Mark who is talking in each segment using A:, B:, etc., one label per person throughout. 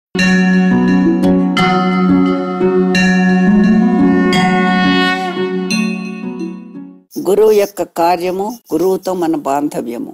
A: గురువు యొక్క కార్యము గురువుతో మన బాంధవ్యము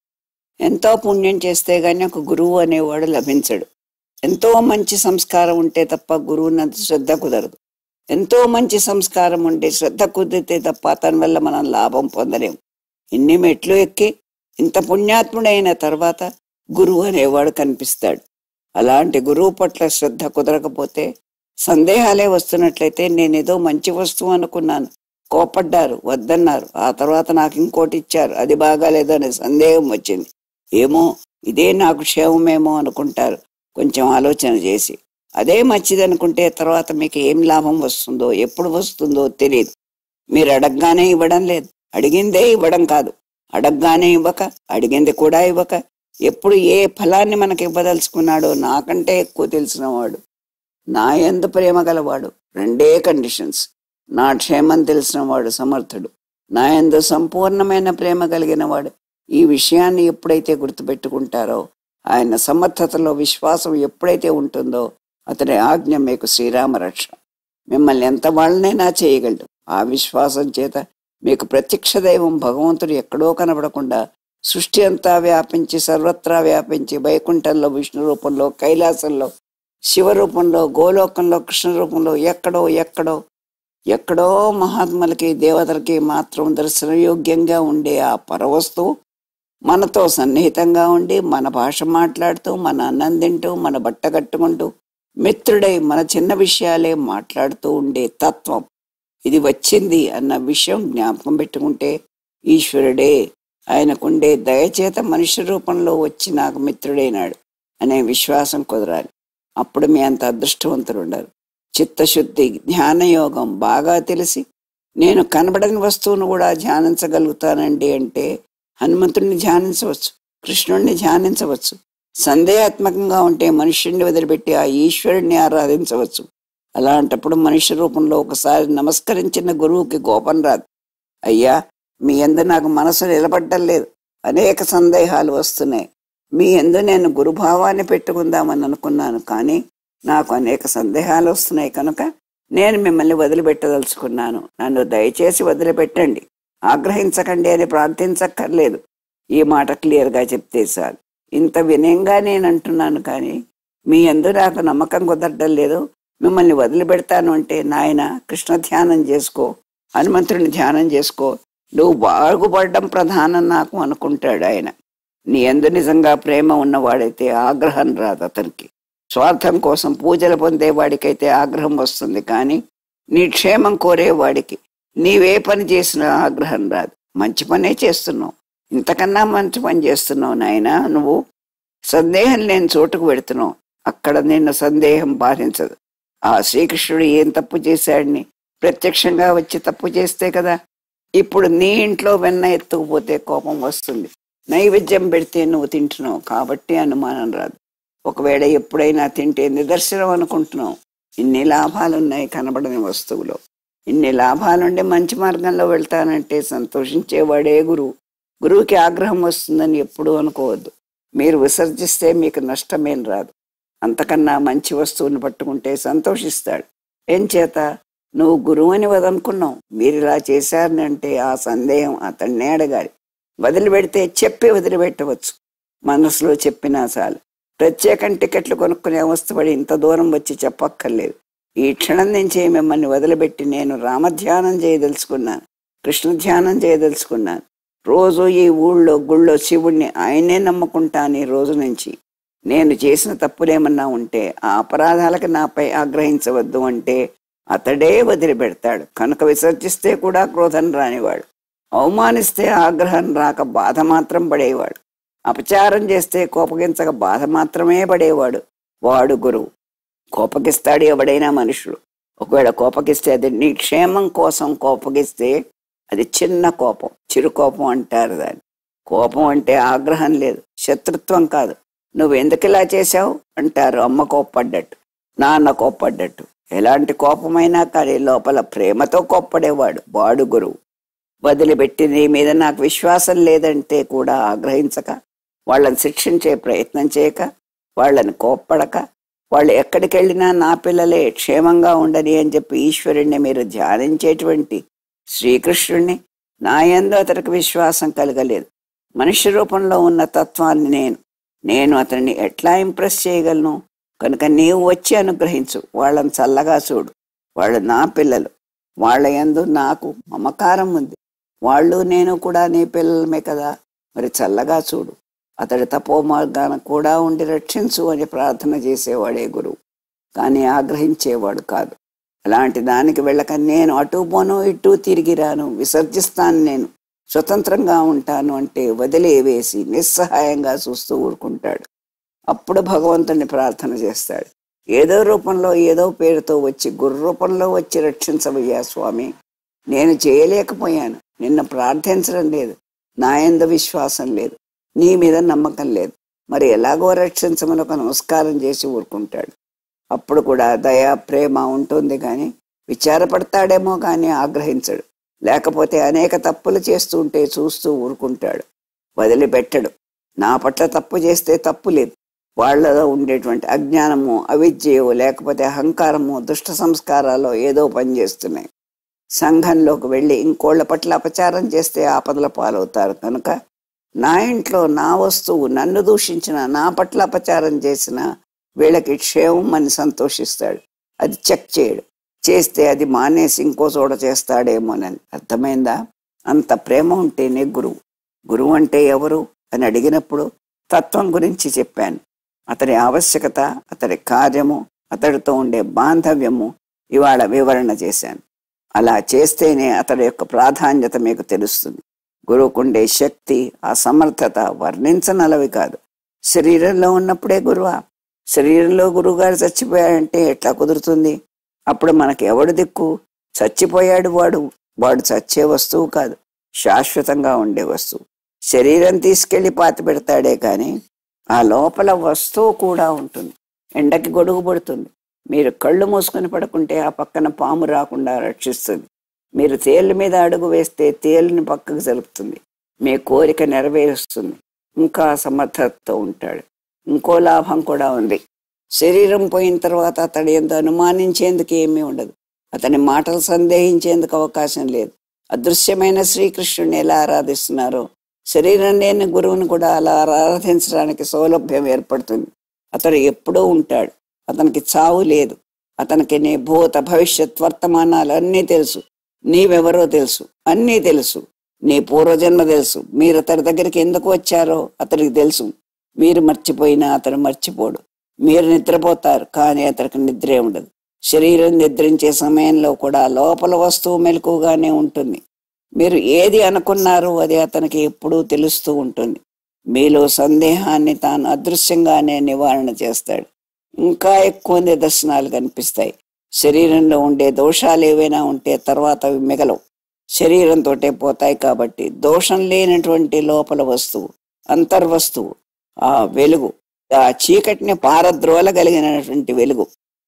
A: ఎంతో పుణ్యం చేస్తే గాని ఒక గురువు అనేవాడు లభించడు ఎంతో మంచి సంస్కారం ఉంటే తప్ప గురువునంత శ్రద్ధ కుదరదు ఎంతో మంచి సంస్కారం ఉంటే శ్రద్ధ కుదిరితే తప్ప అతని వల్ల మనం లాభం పొందలేము ఇన్ని మెట్లు ఎక్కి ఇంత పుణ్యాత్ముడైన తర్వాత గురువు అనేవాడు కనిపిస్తాడు అలాంటి గురువు పట్ల శ్రద్ధ కుదరకపోతే సందేహాలే వస్తున్నట్లయితే నేనేదో మంచి వస్తువు అనుకున్నాను కోపడ్డారు వద్దన్నారు ఆ తర్వాత నాకు ఇంకోటి ఇచ్చారు అది బాగాలేదు అనే సందేహం వచ్చింది ఏమో ఇదే నాకు క్షేమమేమో అనుకుంటారు కొంచెం ఆలోచన చేసి అదే మంచిది అనుకుంటే తర్వాత మీకు ఏం లాభం వస్తుందో ఎప్పుడు వస్తుందో తెలియదు మీరు అడగగానే ఇవ్వడం లేదు అడిగిందే ఇవ్వడం కాదు అడగగానే ఇవ్వక అడిగింది కూడా ఇవ్వక ఎప్పుడు ఏ ఫలాన్ని మనకి ఇవ్వదలుచుకున్నాడో నాకంటే ఎక్కువ తెలిసినవాడు నా ఎందు ప్రేమ గలవాడు రెండే కండిషన్స్ నా క్షేమం తెలిసిన వాడు సమర్థుడు నా ఎందు సంపూర్ణమైన ప్రేమ కలిగిన వాడు ఈ విషయాన్ని ఎప్పుడైతే గుర్తుపెట్టుకుంటారో ఆయన సమర్థతలో విశ్వాసం ఎప్పుడైతే ఉంటుందో అతని ఆజ్ఞ మీకు శ్రీరామ రక్ష మిమ్మల్ని ఎంత వాళ్ళనైనా చేయగలడు ఆ విశ్వాసం చేత మీకు ప్రత్యక్ష దైవం భగవంతుడు ఎక్కడో కనబడకుండా సృష్టి అంతా వ్యాపించి సర్వత్రా వ్యాపించి వైకుంఠంలో విష్ణు రూపంలో కైలాసంలో శివ రూపంలో గోలోకంలో కృష్ణ రూపంలో ఎక్కడో ఎక్కడో ఎక్కడో మహాత్ములకి దేవతలకి మాత్రం దర్శనయోగ్యంగా ఉండే ఆ పరవస్తువు మనతో సన్నిహితంగా ఉండి మన భాష మాట్లాడుతూ మన అన్నం తింటూ మన బట్ట కట్టుకుంటూ మిత్రుడై మన చిన్న విషయాలే మాట్లాడుతూ ఉండే తత్వం ఇది వచ్చింది అన్న విషయం జ్ఞాపకం పెట్టుకుంటే ఈశ్వరుడే ఆయనకుండే దయచేత మనుష్య రూపంలో వచ్చి నాకు మిత్రుడైనాడు అనే విశ్వాసం కుదరాలి అప్పుడు మీ అంత అదృష్టవంతులు ఉండరు చిత్తశుద్ధి ధ్యానయోగం బాగా తెలిసి నేను కనబడని వస్తువును కూడా ధ్యానించగలుగుతానండి అంటే హనుమంతుడిని ధ్యానించవచ్చు కృష్ణుడిని ధ్యానించవచ్చు సందేహాత్మకంగా ఉంటే మనుష్యుడిని వదిలిపెట్టి ఆ ఈశ్వరుడిని ఆరాధించవచ్చు అలాంటప్పుడు మనుష్య రూపంలో ఒకసారి నమస్కరించిన గురువుకి కోపం రాదు అయ్యా మీ ఎందు నాకు మనసు నిలబడ్డం లేదు అనేక సందేహాలు వస్తున్నాయి మీ ఎందు నేను గురుభావాన్ని పెట్టుకుందామని అనుకున్నాను కానీ నాకు అనేక సందేహాలు వస్తున్నాయి కనుక నేను మిమ్మల్ని వదిలిపెట్టదలుచుకున్నాను నన్ను దయచేసి వదిలిపెట్టండి ఆగ్రహించకండి అని ప్రార్థించక్కర్లేదు ఈ మాట క్లియర్గా చెప్తే చాలు ఇంత వినయంగా నేను అంటున్నాను కానీ మీ ఎందు నాకు నమ్మకం కుదరడం లేదు మిమ్మల్ని వదిలిపెడతాను అంటే నాయన కృష్ణ ధ్యానం చేసుకో హనుమంతుడిని ధ్యానం చేసుకో నువ్వు బాగుపడడం ప్రధానం నాకు అనుకుంటాడు ఆయన నీ ఎందు నిజంగా ప్రేమ ఉన్నవాడైతే ఆగ్రహం రాదు అతనికి స్వార్థం కోసం పూజలు పొందేవాడికైతే ఆగ్రహం వస్తుంది కానీ నీ క్షేమం కోరేవాడికి నీవే పని చేసినా ఆగ్రహం రాదు మంచి పనే చేస్తున్నావు ఇంతకన్నా మంచి పని చేస్తున్నావు నాయనా నువ్వు సందేహం లేని చోటుకు పెడుతున్నావు అక్కడ నిన్ను సందేహం బాధించదు ఆ శ్రీకృష్ణుడు ఏం తప్పు చేశాడని ప్రత్యక్షంగా వచ్చి తప్పు చేస్తే కదా ఇప్పుడు నీ ఇంట్లో వెన్న ఎత్తుకుపోతే కోపం వస్తుంది నైవేద్యం పెడితే నువ్వు తింటున్నావు కాబట్టి అనుమానం రాదు ఒకవేళ ఎప్పుడైనా తింటే నిదర్శనం అనుకుంటున్నావు ఇన్ని లాభాలున్నాయి కనబడని వస్తువులో ఇన్ని లాభాలుండి మంచి మార్గంలో వెళ్తానంటే సంతోషించేవాడే గురువు గురువుకి ఆగ్రహం వస్తుందని ఎప్పుడూ అనుకోవద్దు మీరు విసర్జిస్తే మీకు నష్టమేం రాదు అంతకన్నా మంచి వస్తువుని పట్టుకుంటే సంతోషిస్తాడు ఏం చేత నువ్వు గురువు అని వదనుకున్నావు మీరు ఇలా చేశారని అంటే ఆ సందేహం అతన్నే అడగాలి వదిలిపెడితే చెప్పి వదిలిపెట్టవచ్చు మనసులో చెప్పినా చాలు ప్రత్యేకం టికెట్లు కొనుక్కునే అవస్థపడి ఇంత దూరం వచ్చి చెప్పక్కర్లేదు ఈ క్షణం నుంచే మిమ్మల్ని వదిలిపెట్టి నేను రామధ్యానం చేయదలుచుకున్నాను కృష్ణ ధ్యానం చేయదలుచుకున్నాను రోజు ఈ ఊళ్ళో గుళ్ళో శివుణ్ణి ఆయనే నమ్ముకుంటాను ఈ రోజు నుంచి నేను చేసిన తప్పులేమన్నా ఉంటే ఆ అపరాధాలకు నాపై ఆగ్రహించవద్దు అంటే అతడే వదిలిపెడతాడు కనుక విసర్జిస్తే కూడా క్రోధం రానివాడు అవమానిస్తే ఆగ్రహం రాక బాధ మాత్రం పడేవాడు అపచారం చేస్తే కోపగించక బాధ మాత్రమే పడేవాడు వాడు గురువు కోపగిస్తాడు ఎవడైనా మనుషుడు ఒకవేళ కోపగిస్తే అది నీ క్షేమం కోసం కోపగిస్తే అది చిన్న కోపం చిరు కోపం అంటారు దాన్ని కోపం అంటే ఆగ్రహం లేదు శత్రుత్వం కాదు నువ్వు ఎందుకు ఇలా చేశావు అంటారు అమ్మ కోప్పడ్డట్టు నాన్న కోప్పడ్డట్టు ఎలాంటి కోపమైనా కానీ లోపల ప్రేమతో కోప్పడేవాడు వాడు గురువు వదిలిపెట్టి నీ మీద నాకు విశ్వాసం లేదంటే కూడా ఆగ్రహించక వాళ్ళని శిక్షించే ప్రయత్నం చేయక వాళ్ళని కోప్పడక వాళ్ళు ఎక్కడికి వెళ్ళినా నా పిల్లలే క్షేమంగా ఉండని అని చెప్పి ఈశ్వరుణ్ణి మీరు ధ్యానించేటువంటి శ్రీకృష్ణుణ్ణి నా యందు అతనికి విశ్వాసం కలగలేదు మనిషి రూపంలో ఉన్న తత్వాన్ని నేను నేను అతన్ని ఎట్లా ఇంప్రెస్ చేయగలను కనుక నీవు వచ్చి అనుగ్రహించు వాళ్ళని చల్లగా చూడు వాళ్ళు నా పిల్లలు వాళ్ళ యందు నాకు మమకారం ఉంది వాళ్ళు నేను కూడా నీ పిల్లలమే కదా మరి చల్లగా చూడు అతడి తపో మార్గాన కూడా ఉండి రక్షించు అని ప్రార్థన చేసేవాడే గురువు కానీ ఆగ్రహించేవాడు కాదు అలాంటి దానికి వెళ్ళక నేను అటు పోను ఇటు తిరిగి రాను విసర్జిస్తాను నేను స్వతంత్రంగా ఉంటాను అంటే వదిలేవేసి నిస్సహాయంగా చూస్తూ ఊరుకుంటాడు అప్పుడు భగవంతుని ప్రార్థన చేస్తాడు ఏదో రూపంలో ఏదో పేరుతో వచ్చి గురు రూపంలో వచ్చి రక్షించవయ్యా స్వామి నేను చేయలేకపోయాను నిన్ను ప్రార్థించడం లేదు నా యందు విశ్వాసం లేదు నీ మీద నమ్మకం లేదు మరి ఎలాగో రక్షించమని ఒక నమస్కారం చేసి ఊరుకుంటాడు అప్పుడు కూడా దయ ప్రేమ ఉంటుంది కానీ విచారపడతాడేమో కానీ ఆగ్రహించడు లేకపోతే అనేక తప్పులు చేస్తుంటే చూస్తూ ఊరుకుంటాడు వదిలిపెట్టడు నా పట్ల తప్పు చేస్తే తప్పు లేదు వాళ్ళలో ఉండేటువంటి అజ్ఞానము అవిద్యయో లేకపోతే అహంకారము దుష్ట సంస్కారాలు ఏదో పనిచేస్తున్నాయి సంఘంలోకి వెళ్ళి ఇంకోళ్ళ పట్ల అపచారం చేస్తే ఆపదల పాలవుతారు కనుక నా ఇంట్లో నా వస్తువు నన్ను దూషించిన నా పట్ల అపచారం చేసిన వీళ్ళకి క్షేమం అని సంతోషిస్తాడు అది చెక్ చేయడు చేస్తే అది మానేసి ఇంకో చోట చేస్తాడేమోనని అర్థమైందా అంత ప్రేమ ఉంటేనే గురువు గురువు అంటే ఎవరు అని అడిగినప్పుడు తత్వం గురించి చెప్పాను అతని ఆవశ్యకత అతని కార్యము అతడితో ఉండే బాంధవ్యము ఇవాళ వివరణ చేశాను అలా చేస్తేనే అతడి యొక్క ప్రాధాన్యత మీకు తెలుస్తుంది గురువుకుండే శక్తి ఆ సమర్థత వర్ణించనలవి కాదు శరీరంలో ఉన్నప్పుడే గురువా శరీరంలో గురువుగారు చచ్చిపోయాడంటే ఎట్లా కుదురుతుంది అప్పుడు మనకి ఎవడు దిక్కు చచ్చిపోయాడు వాడు వాడు చచ్చే వస్తువు కాదు శాశ్వతంగా ఉండే వస్తువు శరీరం తీసుకెళ్లి పాతి పెడతాడే కానీ ఆ లోపల వస్తువు కూడా ఉంటుంది ఎండకి గొడుగు పడుతుంది మీరు కళ్ళు మూసుకొని పడుకుంటే ఆ పక్కన పాము రాకుండా రక్షిస్తుంది మీరు తేళ్ళ మీద అడుగు వేస్తే తేలిని పక్కకు జరుపుతుంది మీ కోరిక నెరవేరుస్తుంది ఇంకా సమర్థతతో ఉంటాడు ఇంకో లాభం కూడా ఉంది శరీరం పోయిన తర్వాత అతడు ఎంత అనుమానించేందుకు ఏమీ ఉండదు అతని మాటలు సందేహించేందుకు అవకాశం లేదు అదృశ్యమైన శ్రీకృష్ణుని ఎలా ఆరాధిస్తున్నారో శరీరం లేని గురువుని కూడా అలా ఆరాధించడానికి సౌలభ్యం ఏర్పడుతుంది అతడు ఎప్పుడూ ఉంటాడు అతనికి చావు లేదు అతనికి నీ భూత భవిష్యత్ వర్తమానాలు అన్నీ తెలుసు నీవెవరో తెలుసు అన్నీ తెలుసు నీ పూర్వజన్మ తెలుసు మీరు అతడి దగ్గరికి ఎందుకు వచ్చారో అతడికి తెలుసు మీరు మర్చిపోయినా అతడు మర్చిపోడు మీరు నిద్రపోతారు కానీ అతనికి నిద్రే ఉండదు శరీరం నిద్రించే సమయంలో కూడా లోపల వస్తువు మెలకుగానే ఉంటుంది మీరు ఏది అనుకున్నారో అది అతనికి ఎప్పుడూ తెలుస్తూ ఉంటుంది మీలో సందేహాన్ని తాను అదృశ్యంగానే నివారణ చేస్తాడు ఇంకా ఎక్కువ నిదర్శనాలు కనిపిస్తాయి శరీరంలో ఉండే దోషాలు ఏవైనా ఉంటే తర్వాత అవి మిగలవు శరీరంతోటే పోతాయి కాబట్టి దోషం లేనటువంటి లోపల వస్తువు అంతర్వస్తువు ఆ వెలుగు ఆ చీకటిని పారద్రోలగలిగినటువంటి వెలుగు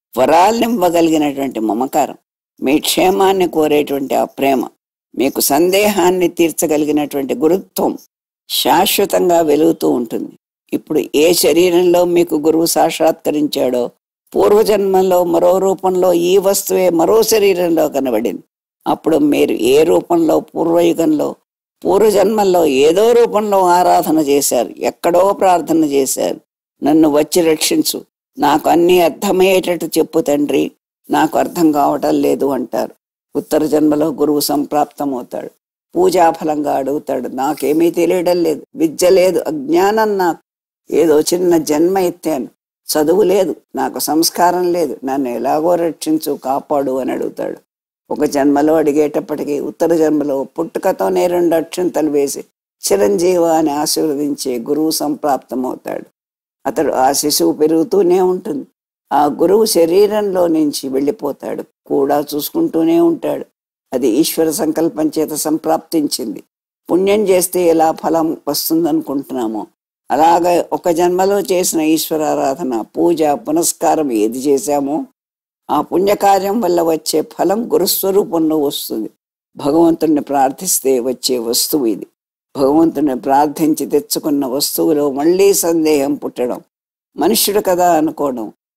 A: వరాలనివ్వగలిగినటువంటి మమకారం మీ క్షేమాన్ని కోరేటువంటి ఆ ప్రేమ మీకు సందేహాన్ని తీర్చగలిగినటువంటి గురుత్వం శాశ్వతంగా వెలుగుతూ ఉంటుంది ఇప్పుడు ఏ శరీరంలో మీకు గురువు సాక్షాత్కరించాడో పూర్వజన్మలో మరో రూపంలో ఈ వస్తువే మరో శరీరంలో కనబడింది అప్పుడు మీరు ఏ రూపంలో పూర్వయుగంలో పూర్వజన్మల్లో ఏదో రూపంలో ఆరాధన చేశారు ఎక్కడో ప్రార్థన చేశారు నన్ను వచ్చి రక్షించు నాకు అన్నీ అర్థమయ్యేటట్టు చెప్పు తండ్రి నాకు అర్థం కావటం లేదు అంటారు ఉత్తర జన్మలో గురువు సంప్రాప్తమవుతాడు పూజాఫలంగా అడుగుతాడు నాకేమీ తెలియడం లేదు విద్య లేదు అజ్ఞానం నాకు ఏదో చిన్న జన్మ ఎత్తాను చదువు లేదు నాకు సంస్కారం లేదు నన్ను ఎలాగో రక్షించు కాపాడు అని అడుగుతాడు ఒక జన్మలో అడిగేటప్పటికీ ఉత్తర జన్మలో పుట్టుకతోనే రెండు అక్షంతలు వేసి చిరంజీవ అని ఆశీర్వదించే గురువు సంప్రాప్తమవుతాడు అతడు ఆ శిశువు పెరుగుతూనే ఉంటుంది ఆ గురువు శరీరంలో నుంచి వెళ్ళిపోతాడు కూడా చూసుకుంటూనే ఉంటాడు అది ఈశ్వర సంకల్పం చేత సంప్రాప్తించింది పుణ్యం చేస్తే ఎలా ఫలం వస్తుందనుకుంటున్నామో అలాగే ఒక జన్మలో చేసిన ఈశ్వరారాధన పూజ పునస్కారం ఏది చేశామో ఆ పుణ్యకార్యం వల్ల వచ్చే ఫలం గురుస్వరూపంలో వస్తుంది భగవంతుణ్ణి ప్రార్థిస్తే వచ్చే వస్తువు ఇది భగవంతుని ప్రార్థించి తెచ్చుకున్న వస్తువులో మళ్ళీ సందేహం పుట్టడం మనుష్యుడు కదా అనుకోవడం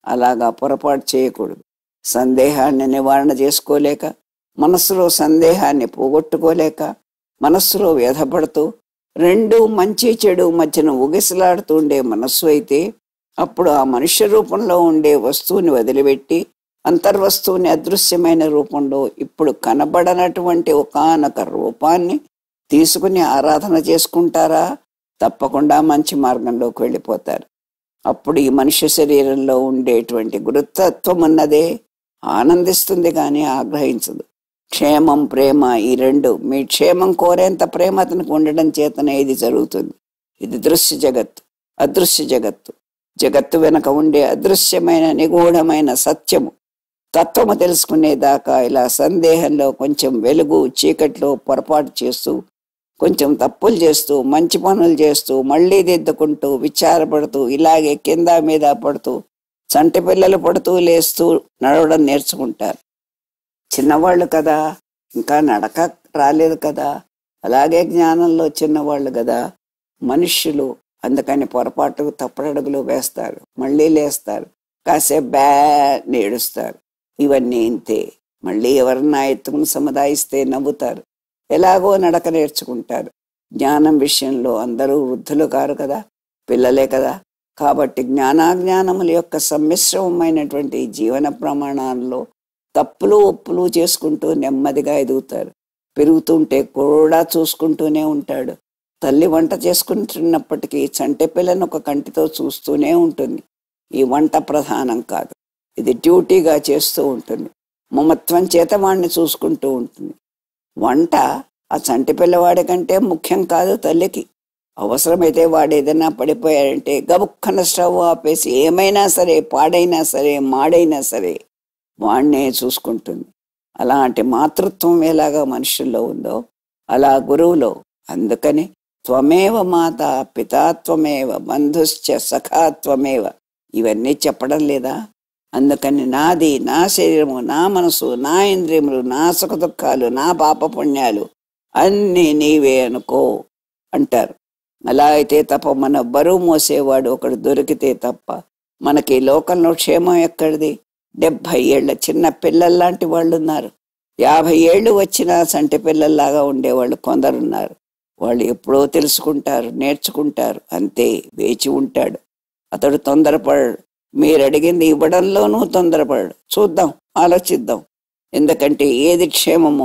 A: అలాగా పొరపాటు చేయకూడదు సందేహాన్ని నివారణ చేసుకోలేక మనస్సులో సందేహాన్ని పోగొట్టుకోలేక మనస్సులో వ్యధపడుతూ రెండు మంచి చెడు మధ్యన ఉగిసలాడుతూ ఉండే మనస్సు అయితే అప్పుడు ఆ మనుష్య రూపంలో ఉండే వస్తువుని వదిలిపెట్టి అంతర్వస్తువుని అదృశ్యమైన రూపంలో ఇప్పుడు కనబడనటువంటి ఒకానొక రూపాన్ని తీసుకుని ఆరాధన చేసుకుంటారా తప్పకుండా మంచి మార్గంలోకి వెళ్ళిపోతారు అప్పుడు ఈ మనుష్య శరీరంలో ఉండేటువంటి గురుతత్వం ఉన్నదే ఆనందిస్తుంది కానీ ఆగ్రహించదు క్షేమం ప్రేమ ఈ రెండు మీ క్షేమం కోరేంత ప్రేమ అతనికి ఉండడం చేతనే ఇది జరుగుతుంది ఇది దృశ్య జగత్తు అదృశ్య జగత్తు జగత్తు వెనక ఉండే అదృశ్యమైన నిగూఢమైన సత్యము తత్వము తెలుసుకునేదాకా ఇలా సందేహంలో కొంచెం వెలుగు చీకట్లో పొరపాటు చేస్తూ కొంచెం తప్పులు చేస్తూ మంచి పనులు చేస్తూ మళ్ళీ దిద్దుకుంటూ విచారపడుతూ ఇలాగే కింద మీద పడుతూ చంటి పిల్లలు పడుతూ లేస్తూ నడవడం నేర్చుకుంటారు చిన్నవాళ్ళు కదా ఇంకా నడక రాలేదు కదా అలాగే జ్ఞానంలో చిన్నవాళ్ళు కదా మనుష్యులు అందుకని పొరపాటు తప్పడడుగులు వేస్తారు మళ్ళీ లేస్తారు కాసేపు బ్యా నేడుస్తారు ఇవన్నీ ఇంతే మళ్ళీ ఎవరన్నా ఎత్తుకుని సముదాయిస్తే నవ్వుతారు ఎలాగో నడక నేర్చుకుంటారు జ్ఞానం విషయంలో అందరూ వృద్ధులు కారు కదా పిల్లలే కదా కాబట్టి జ్ఞానాజ్ఞానముల యొక్క సమ్మిశ్రమైనటువంటి జీవన ప్రమాణాల్లో తప్పులు ఒప్పులు చేసుకుంటూ నెమ్మదిగా ఎదుగుతారు పెరుగుతుంటే కూడా చూసుకుంటూనే ఉంటాడు తల్లి వంట చేసుకుంటున్నప్పటికీ చంటి పిల్లను ఒక కంటితో చూస్తూనే ఉంటుంది ఈ వంట ప్రధానం కాదు ఇది డ్యూటీగా చేస్తూ ఉంటుంది మమత్వం చేత వాడిని చూసుకుంటూ ఉంటుంది వంట ఆ చంటి పిల్లవాడి కంటే ముఖ్యం కాదు తల్లికి అవసరమైతే వాడు ఏదైనా పడిపోయాడంటే గబుక్కన స్టవ్ ఆపేసి ఏమైనా సరే పాడైనా సరే మాడైనా సరే వాణ్ణే చూసుకుంటుంది అలాంటి మాతృత్వం ఎలాగా మనుషుల్లో ఉందో అలా గురువులో అందుకని త్వమేవ మాత పితాత్వమేవ బంధుశ్చ సఖాత్వమేవ ఇవన్నీ చెప్పడం లేదా అందుకని నాది నా శరీరము నా మనసు నా ఇంద్రియములు నా సుఖ దుఃఖాలు నా పాప పుణ్యాలు అన్నీ నీవే అనుకో అంటారు అలా అయితే తప్ప మన బరువు మోసేవాడు ఒకడు దొరికితే తప్ప మనకి ఈ లోకంలో క్షేమం ఎక్కడిది డెబ్భై ఏళ్ల చిన్న పిల్లల్లాంటి వాళ్ళు ఉన్నారు యాభై ఏళ్ళు వచ్చిన సంటి పిల్లల్లాగా ఉండేవాళ్ళు కొందరున్నారు వాళ్ళు ఎప్పుడో తెలుసుకుంటారు నేర్చుకుంటారు అంతే వేచి ఉంటాడు అతడు తొందరపడడు మీరు అడిగింది ఇవ్వడంలోనూ తొందరపడడు చూద్దాం ఆలోచిద్దాం ఎందుకంటే ఏది క్షేమమో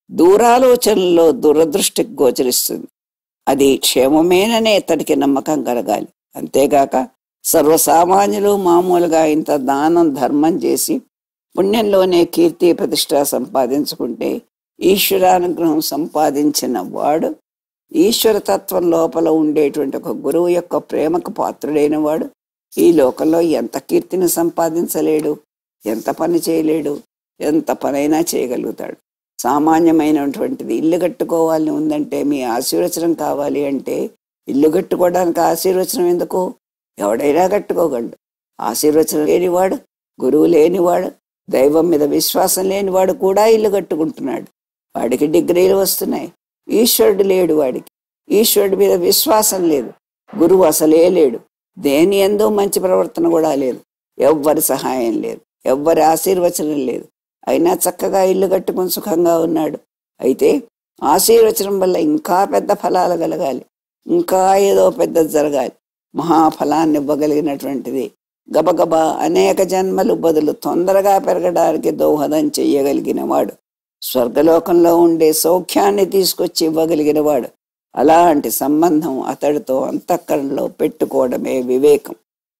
A: దూరాలోచనలో దురదృష్టికి గోచరిస్తుంది అది క్షేమమేననే ఇతడికి నమ్మకం కలగాలి అంతేగాక సర్వసామాన్యులు మామూలుగా ఇంత దానం ధర్మం చేసి పుణ్యంలోనే కీర్తి ప్రతిష్ట సంపాదించుకుంటే ఈశ్వరానుగ్రహం సంపాదించిన వాడు ఈశ్వర తత్వం లోపల ఉండేటువంటి ఒక గురువు యొక్క ప్రేమకు పాత్రుడైన వాడు ఈ లోకంలో ఎంత కీర్తిని సంపాదించలేడు ఎంత పని చేయలేడు ఎంత పనైనా చేయగలుగుతాడు సామాన్యమైనటువంటిది ఇల్లు కట్టుకోవాలని ఉందంటే మీ ఆశీర్వచనం కావాలి అంటే ఇల్లు కట్టుకోవడానికి ఆశీర్వచనం ఎందుకు ఎవడైనా కట్టుకోగలడు ఆశీర్వచనం లేనివాడు గురువు లేనివాడు దైవం మీద విశ్వాసం లేనివాడు కూడా ఇల్లు కట్టుకుంటున్నాడు వాడికి డిగ్రీలు వస్తున్నాయి ఈశ్వరుడు లేడు వాడికి ఈశ్వరుడి మీద విశ్వాసం లేదు గురువు అసలే లేడు దేని ఎందో మంచి ప్రవర్తన కూడా లేదు ఎవ్వరి సహాయం లేదు ఎవ్వరి ఆశీర్వచనం లేదు అయినా చక్కగా ఇల్లు కట్టుకుని సుఖంగా ఉన్నాడు అయితే ఆశీర్వచనం వల్ల ఇంకా పెద్ద ఫలాలు కలగాలి ఇంకా ఏదో పెద్ద జరగాలి మహాఫలాన్ని ఇవ్వగలిగినటువంటిది గబగబా అనేక జన్మలు బదులు తొందరగా పెరగడానికి దోహదం చెయ్యగలిగిన వాడు స్వర్గలోకంలో ఉండే సౌఖ్యాన్ని తీసుకొచ్చి ఇవ్వగలిగిన వాడు అలాంటి సంబంధం అతడితో అంతఃకరణలో పెట్టుకోవడమే వివేకం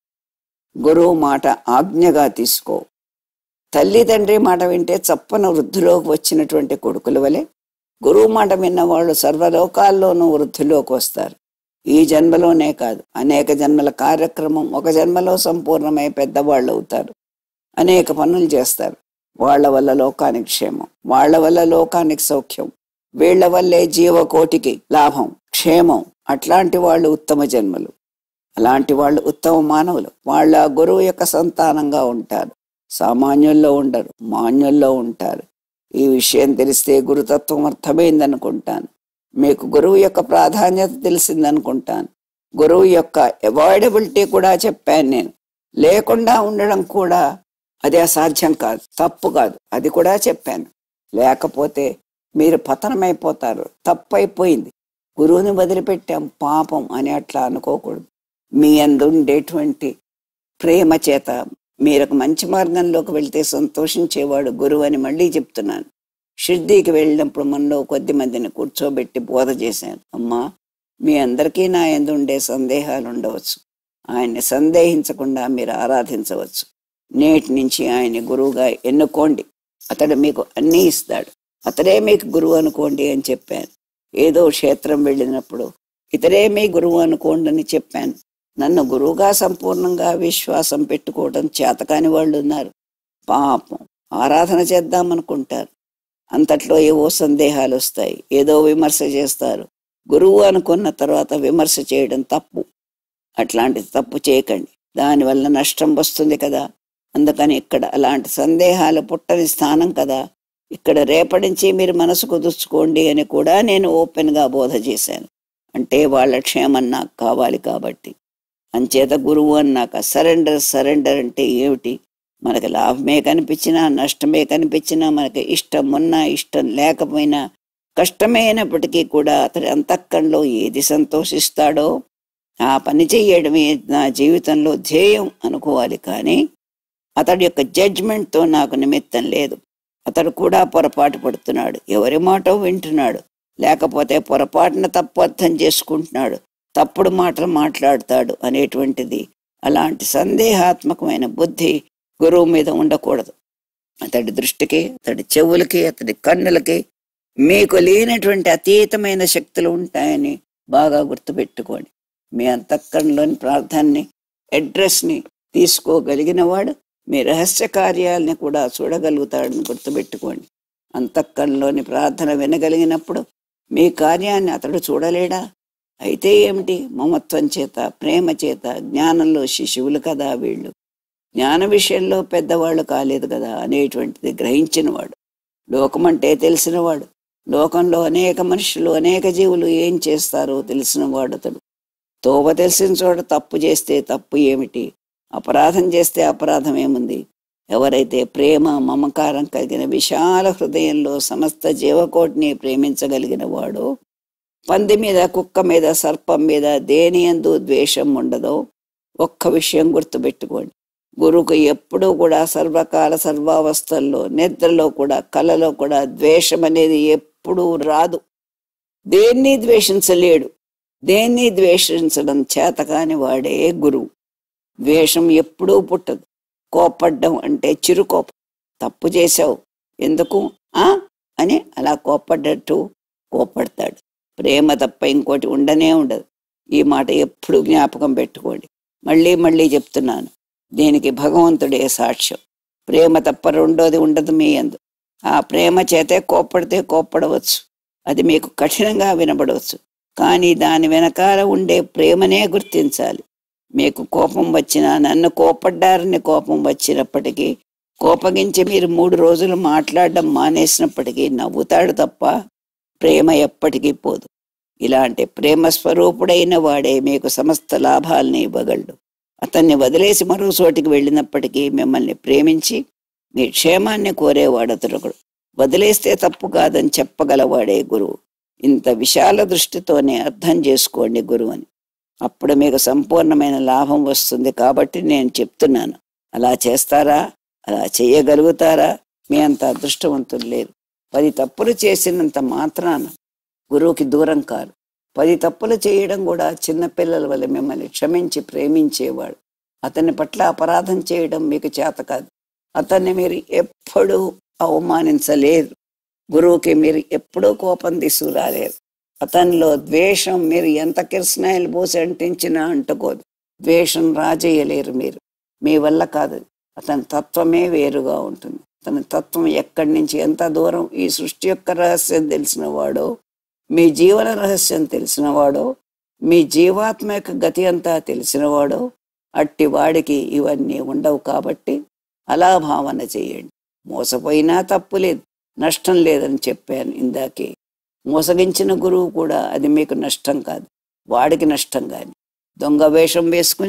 A: గురువు మాట ఆజ్ఞగా తీసుకో తల్లి తండ్రి మాట వింటే చప్పన వృద్ధిలోకి వచ్చినటువంటి కొడుకుల వలె గురువు మాట విన్నవాళ్ళు సర్వలోకాల్లోనూ వృద్ధిలోకి వస్తారు ఈ జన్మలోనే కాదు అనేక జన్మల కార్యక్రమం ఒక జన్మలో సంపూర్ణమై పెద్దవాళ్ళు అవుతారు అనేక పనులు చేస్తారు వాళ్ళ వల్ల లోకానికి క్షేమం వాళ్ళ వల్ల లోకానికి సౌఖ్యం వీళ్ల వల్లే జీవకోటికి లాభం క్షేమం అట్లాంటి వాళ్ళు ఉత్తమ జన్మలు అలాంటి వాళ్ళు ఉత్తమ మానవులు వాళ్ళ గురువు యొక్క సంతానంగా ఉంటారు సామాన్యుల్లో ఉండరు మాన్యుల్లో ఉంటారు ఈ విషయం తెలిస్తే గురుతత్వం అర్థమైందనుకుంటాను మీకు గురువు యొక్క ప్రాధాన్యత తెలిసిందనుకుంటాను గురువు యొక్క అవాయిడబిలిటీ కూడా చెప్పాను నేను లేకుండా ఉండడం కూడా అది అసాధ్యం కాదు తప్పు కాదు అది కూడా చెప్పాను లేకపోతే మీరు పతనమైపోతారు తప్పు అయిపోయింది గురువుని వదిలిపెట్టాం పాపం అని అట్లా అనుకోకూడదు మీ అందు ఉండేటువంటి ప్రేమ చేత మీరు ఒక మంచి మార్గంలోకి వెళ్తే సంతోషించేవాడు గురువు అని మళ్ళీ చెప్తున్నాను షిర్దీకి వెళ్ళినప్పుడు మనలో కొద్ది మందిని కూర్చోబెట్టి బోధ చేశాను అమ్మా మీ అందరికీ నా ఎందు ఉండే సందేహాలు ఉండవచ్చు ఆయన్ని సందేహించకుండా మీరు ఆరాధించవచ్చు నేటి నుంచి ఆయన గురువుగా ఎన్నుకోండి అతడు మీకు అన్నీ ఇస్తాడు అతడే మీకు గురువు అనుకోండి అని చెప్పాను ఏదో క్షేత్రం వెళ్ళినప్పుడు ఇతడే మీ గురువు అనుకోండి అని చెప్పాను నన్ను గురువుగా సంపూర్ణంగా విశ్వాసం పెట్టుకోవడం చేతకాని వాళ్ళు ఉన్నారు పాపం ఆరాధన చేద్దామనుకుంటారు అంతట్లో ఏవో సందేహాలు వస్తాయి ఏదో విమర్శ చేస్తారు గురువు అనుకున్న తర్వాత విమర్శ చేయడం తప్పు అట్లాంటి తప్పు చేయకండి దానివల్ల నష్టం వస్తుంది కదా అందుకని ఇక్కడ అలాంటి సందేహాలు పుట్టని స్థానం కదా ఇక్కడ రేపటి నుంచి మీరు మనసు కుదుర్చుకోండి అని కూడా నేను ఓపెన్గా బోధ చేశాను అంటే వాళ్ళ క్షేమం నాకు కావాలి కాబట్టి అంచేత గురువు అన్నాక సరెండర్ సరెండర్ అంటే ఏమిటి మనకి లాభమే కనిపించినా నష్టమే కనిపించినా మనకి ఇష్టం ఉన్నా ఇష్టం లేకపోయినా కష్టమైనప్పటికీ కూడా అతడి అంతఃకంలో ఏది సంతోషిస్తాడో ఆ పని చెయ్యడమే నా జీవితంలో ధ్యేయం అనుకోవాలి కానీ అతడి యొక్క జడ్జ్మెంట్తో నాకు నిమిత్తం లేదు అతడు కూడా పొరపాటు పడుతున్నాడు ఎవరి మాట వింటున్నాడు లేకపోతే పొరపాటున తప్పు అర్థం చేసుకుంటున్నాడు తప్పుడు మాటలు మాట్లాడతాడు అనేటువంటిది అలాంటి సందేహాత్మకమైన బుద్ధి గురువు మీద ఉండకూడదు అతడి దృష్టికి అతడి చెవులకి అతడి కన్నులకి మీకు లేనటువంటి అతీతమైన శక్తులు ఉంటాయని బాగా గుర్తుపెట్టుకోండి మీ అంతఃకరణలోని ప్రార్థనని అడ్రస్ని తీసుకోగలిగిన వాడు మీ రహస్య కార్యాలని కూడా చూడగలుగుతాడని గుర్తుపెట్టుకోండి అంతఃకరణలోని ప్రార్థన వినగలిగినప్పుడు మీ కార్యాన్ని అతడు చూడలేడా అయితే ఏమిటి మమత్వం చేత ప్రేమ చేత జ్ఞానంలో శిశువులు కదా వీళ్ళు జ్ఞాన విషయంలో పెద్దవాళ్ళు కాలేదు కదా అనేటువంటిది గ్రహించినవాడు లోకమంటే తెలిసినవాడు లోకంలో అనేక మనుషులు అనేక జీవులు ఏం చేస్తారో తెలిసినవాడు అతడు తోవ తెలిసిన చోట తప్పు చేస్తే తప్పు ఏమిటి అపరాధం చేస్తే అపరాధం ఏముంది ఎవరైతే ప్రేమ మమకారం కలిగిన విశాల హృదయంలో సమస్త జీవకోటిని ప్రేమించగలిగిన వాడు పంది మీద కుక్క మీద సర్పం మీద దేని ఎందు ద్వేషం ఉండదో ఒక్క విషయం గుర్తుపెట్టుకోండి గురువుకు ఎప్పుడూ కూడా సర్వకాల సర్వావస్థల్లో నిద్రలో కూడా కలలో కూడా ద్వేషం అనేది ఎప్పుడూ రాదు దేన్ని ద్వేషించలేడు దేన్ని ద్వేషించడం చేతకాని వాడే గురువు ద్వేషం ఎప్పుడూ పుట్టదు కోపడ్డం అంటే చిరుకోపం తప్పు చేశావు ఎందుకు ఆ అని అలా కోపడ్డట్టు కోపడతాడు ప్రేమ తప్ప ఇంకోటి ఉండనే ఉండదు ఈ మాట ఎప్పుడు జ్ఞాపకం పెట్టుకోండి మళ్ళీ మళ్ళీ చెప్తున్నాను దీనికి భగవంతుడే సాక్ష్యం ప్రేమ తప్ప రెండోది ఉండదు మీ అందు ఆ ప్రేమ చేతే కోప్పడితే కోప్పడవచ్చు అది మీకు కఠినంగా వినబడవచ్చు కానీ దాని వెనకాల ఉండే ప్రేమనే గుర్తించాలి మీకు కోపం వచ్చినా నన్ను కోపడ్డారని కోపం వచ్చినప్పటికీ కోపగించి మీరు మూడు రోజులు మాట్లాడడం మానేసినప్పటికీ నవ్వుతాడు తప్ప ప్రేమ ఎప్పటికీ పోదు ఇలాంటి ప్రేమ స్వరూపుడైన వాడే మీకు సమస్త లాభాలని ఇవ్వగలడు అతన్ని వదిలేసి మరో చోటికి వెళ్ళినప్పటికీ మిమ్మల్ని ప్రేమించి మీ క్షేమాన్ని కోరేవాడు అతడొకడు వదిలేస్తే తప్పు కాదని చెప్పగలవాడే గురువు ఇంత విశాల దృష్టితోనే అర్థం చేసుకోండి గురువుని అప్పుడు మీకు సంపూర్ణమైన లాభం వస్తుంది కాబట్టి నేను చెప్తున్నాను అలా చేస్తారా అలా చేయగలుగుతారా మీ అంత అదృష్టవంతులు లేరు పది తప్పులు చేసినంత మాత్రాన గురువుకి దూరం కారు పది తప్పులు చేయడం కూడా చిన్నపిల్లల వల్ల మిమ్మల్ని క్షమించి ప్రేమించేవాడు అతని పట్ల అపరాధం చేయడం మీకు చేత కాదు అతన్ని మీరు ఎప్పుడూ అవమానించలేరు గురువుకి మీరు ఎప్పుడూ కోపం తీసుకురాలేరు అతనిలో ద్వేషం మీరు ఎంత కిరసనాయలు పోసి అంటించినా అంటుకోదు ద్వేషం రాజేయలేరు మీరు మీ వల్ల కాదు అతని తత్వమే వేరుగా ఉంటుంది అతని తత్వం ఎక్కడి నుంచి ఎంత దూరం ఈ సృష్టి యొక్క రహస్యం తెలిసిన వాడో మీ జీవన రహస్యం తెలిసినవాడో మీ జీవాత్మ యొక్క గతి అంతా తెలిసినవాడో అట్టి వాడికి ఇవన్నీ ఉండవు కాబట్టి అలా భావన చేయండి మోసపోయినా తప్పు లేదు నష్టం లేదని చెప్పాను ఇందాకే మోసగించిన గురువు కూడా అది మీకు నష్టం కాదు వాడికి నష్టం కానీ దొంగ వేషం వేసుకుని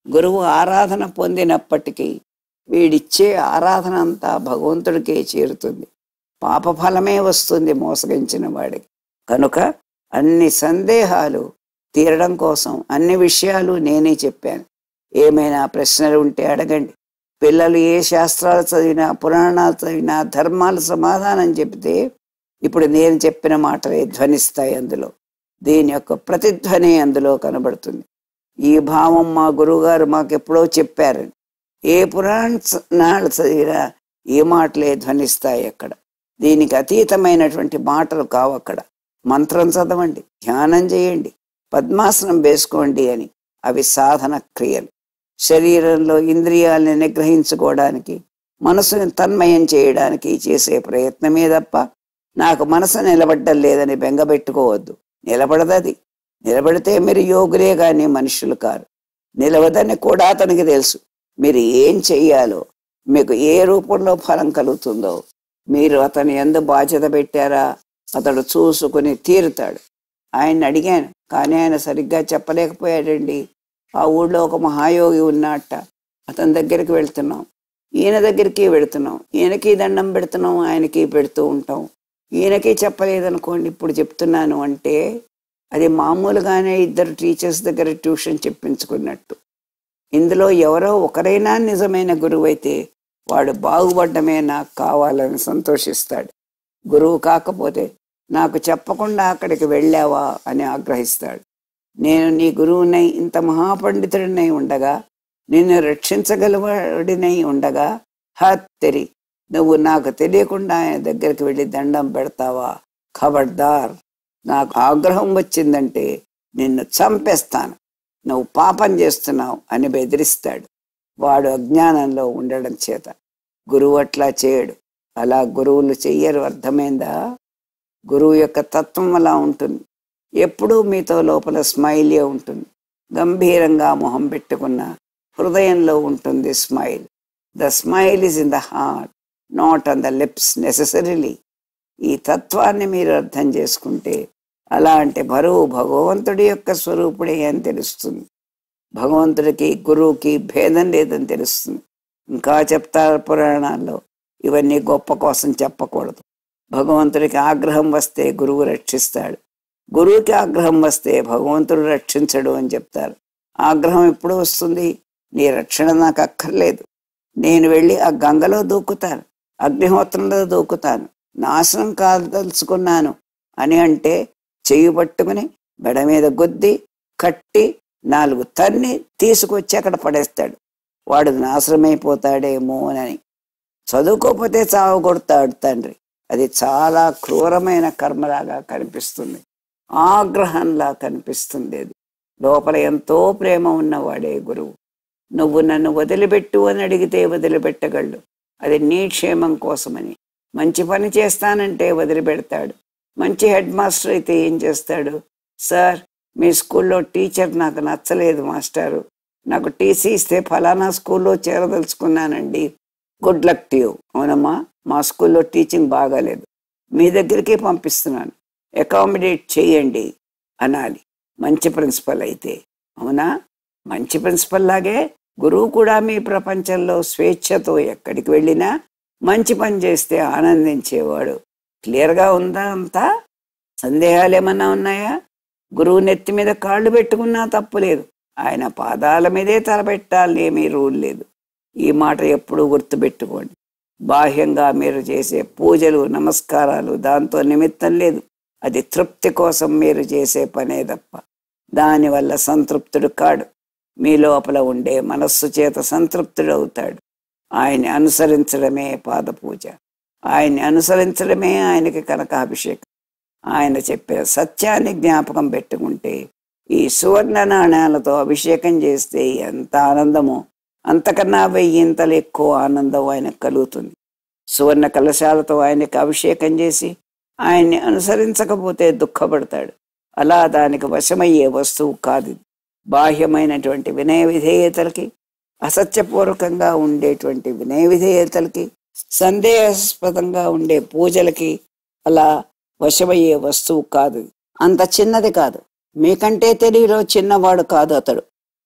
A: గురువు ఆరాధన పొందినప్పటికీ వీడిచ్చే ఆరాధన అంతా భగవంతుడికే చేరుతుంది పాపఫలమే వస్తుంది మోసగించిన వాడికి కనుక అన్ని సందేహాలు తీరడం కోసం అన్ని విషయాలు నేనే చెప్పాను ఏమైనా ప్రశ్నలు ఉంటే అడగండి పిల్లలు ఏ శాస్త్రాలు చదివినా పురాణాలు చదివినా ధర్మాలు సమాధానం చెబితే ఇప్పుడు నేను చెప్పిన మాటలే ధ్వనిస్తాయి అందులో దీని యొక్క ప్రతిధ్వని అందులో కనబడుతుంది ఈ భావం మా గురువుగారు మాకు ఎప్పుడో చెప్పారు ఏ పురాణాలు చదివినా ఏ మాటలే ధ్వనిస్తాయి అక్కడ దీనికి అతీతమైనటువంటి మాటలు కావు అక్కడ మంత్రం చదవండి ధ్యానం చేయండి పద్మాసనం వేసుకోండి అని అవి సాధన క్రియలు శరీరంలో ఇంద్రియాలని నిగ్రహించుకోవడానికి మనసుని తన్మయం చేయడానికి చేసే ప్రయత్నమే తప్ప నాకు మనసు నిలబడ్డం లేదని బెంగపెట్టుకోవద్దు నిలబడదది నిలబడితే మీరు యోగులే కానీ మనుషులు కారు నిలవదని కూడా అతనికి తెలుసు మీరు ఏం చెయ్యాలో మీకు ఏ రూపంలో ఫలం కలుగుతుందో మీరు అతని ఎందు బాధ్యత పెట్టారా అతడు చూసుకుని తీరుతాడు ఆయన్ని అడిగాను కానీ ఆయన సరిగ్గా చెప్పలేకపోయాడండి ఆ ఊళ్ళో ఒక మహాయోగి ఉన్నట్ట అతని దగ్గరికి వెళ్తున్నాం ఈయన దగ్గరికి వెళుతున్నాం ఈయనకి దండం పెడుతున్నాం ఆయనకి పెడుతూ ఉంటాం ఈయనకి చెప్పలేదనుకోండి ఇప్పుడు చెప్తున్నాను అంటే అది మామూలుగానే ఇద్దరు టీచర్స్ దగ్గర ట్యూషన్ చెప్పించుకున్నట్టు ఇందులో ఎవరో ఒకరైనా నిజమైన గురువు అయితే వాడు బాగుపడ్డమే నాకు కావాలని సంతోషిస్తాడు గురువు కాకపోతే నాకు చెప్పకుండా అక్కడికి వెళ్ళావా అని ఆగ్రహిస్తాడు నేను నీ గురువునై ఇంత మహాపండితుడినై ఉండగా నిన్ను రక్షించగలవాడినై ఉండగా హత్తెరి నువ్వు నాకు తెలియకుండా ఆయన దగ్గరికి వెళ్ళి దండం పెడతావా ఖబర్దార్ నాకు ఆగ్రహం వచ్చిందంటే నిన్ను చంపేస్తాను నువ్వు పాపం చేస్తున్నావు అని బెదిరిస్తాడు వాడు అజ్ఞానంలో ఉండడం చేత గురువు అట్లా చేయడు అలా గురువులు చెయ్యరు అర్థమైందా గురువు యొక్క తత్వం అలా ఉంటుంది ఎప్పుడూ మీతో లోపల స్మైలే ఉంటుంది గంభీరంగా మొహం పెట్టుకున్న హృదయంలో ఉంటుంది smile the smile is in the heart not on the lips necessarily ఈ తత్వాన్ని మీరు అర్థం చేసుకుంటే అలా అంటే బరువు భగవంతుడి యొక్క స్వరూపుడే అని తెలుస్తుంది భగవంతుడికి గురువుకి భేదం లేదని తెలుస్తుంది ఇంకా చెప్తారు పురాణాల్లో ఇవన్నీ గొప్ప కోసం చెప్పకూడదు భగవంతుడికి ఆగ్రహం వస్తే గురువు రక్షిస్తాడు గురువుకి ఆగ్రహం వస్తే భగవంతుడు రక్షించడు అని చెప్తారు ఆగ్రహం ఎప్పుడు వస్తుంది నీ రక్షణ నాకు అక్కర్లేదు నేను వెళ్ళి ఆ గంగలో దూకుతాను అగ్నిహోత్రంలో దూకుతాను నాశనం కాదలుచుకున్నాను అని అంటే చెయ్యి పట్టుకుని బెడ మీద గుద్ది కట్టి నాలుగు తన్ని తీసుకొచ్చి అక్కడ పడేస్తాడు వాడు నాశనమైపోతాడేమో అని చదువుకోకపోతే చావు కొడతాడు తండ్రి అది చాలా క్రూరమైన కర్మలాగా కనిపిస్తుంది ఆగ్రహంలా కనిపిస్తుంది అది లోపల ఎంతో ప్రేమ ఉన్నవాడే గురువు నువ్వు నన్ను వదిలిపెట్టు అని అడిగితే వదిలిపెట్టగలడు అది నీ క్షేమం కోసమని మంచి పని చేస్తానంటే వదిలిపెడతాడు మంచి హెడ్ మాస్టర్ అయితే ఏం చేస్తాడు సార్ మీ స్కూల్లో టీచర్ నాకు నచ్చలేదు మాస్టారు నాకు టీసీ ఇస్తే ఫలానా స్కూల్లో చేరదలుచుకున్నానండి గుడ్ లక్ టు యూ అవునమ్మా మా స్కూల్లో టీచింగ్ బాగాలేదు మీ దగ్గరికి పంపిస్తున్నాను అకామిడేట్ చేయండి అనాలి మంచి ప్రిన్సిపల్ అయితే అవునా మంచి ప్రిన్సిపల్ లాగే గురువు కూడా మీ ప్రపంచంలో స్వేచ్ఛతో ఎక్కడికి వెళ్ళినా మంచి పని చేస్తే ఆనందించేవాడు క్లియర్గా ఉందా అంతా సందేహాలు ఏమన్నా ఉన్నాయా గురువు నెత్తి మీద కాళ్ళు పెట్టుకున్నా తప్పులేదు ఆయన పాదాల మీదే తలపెట్టాలి ఏమీ రూల్ లేదు ఈ మాట ఎప్పుడూ గుర్తుపెట్టుకోండి బాహ్యంగా మీరు చేసే పూజలు నమస్కారాలు దాంతో నిమిత్తం లేదు అది తృప్తి కోసం మీరు చేసే పనే తప్ప దానివల్ల సంతృప్తుడు కాడు మీ లోపల ఉండే మనస్సు చేత సంతృప్తుడు అవుతాడు ఆయన్ని అనుసరించడమే పాద పూజ ఆయన్ని అనుసరించడమే ఆయనకి కనకాభిషేకం ఆయన చెప్పిన సత్యాన్ని జ్ఞాపకం పెట్టుకుంటే ఈ సువర్ణ నాణ్యాలతో అభిషేకం చేస్తే ఎంత ఆనందమో అంతకన్నా వెయ్యింతలు ఎక్కువ ఆనందం ఆయనకు కలుగుతుంది సువర్ణ కలశాలతో ఆయనకి అభిషేకం చేసి ఆయన్ని అనుసరించకపోతే దుఃఖపడతాడు అలా దానికి వశమయ్యే వస్తువు కాదు ఇది. బాహ్యమైనటువంటి వినయ విధేయతలకి అసత్యపూర్వకంగా ఉండేటువంటి వినయ విధేయతలకి సందేహాస్పదంగా ఉండే పూజలకి అలా వశమయ్యే వస్తువు కాదు ఇది. అంత చిన్నది కాదు మీకంటే తెలివిలో చిన్నవాడు కాదు అతడు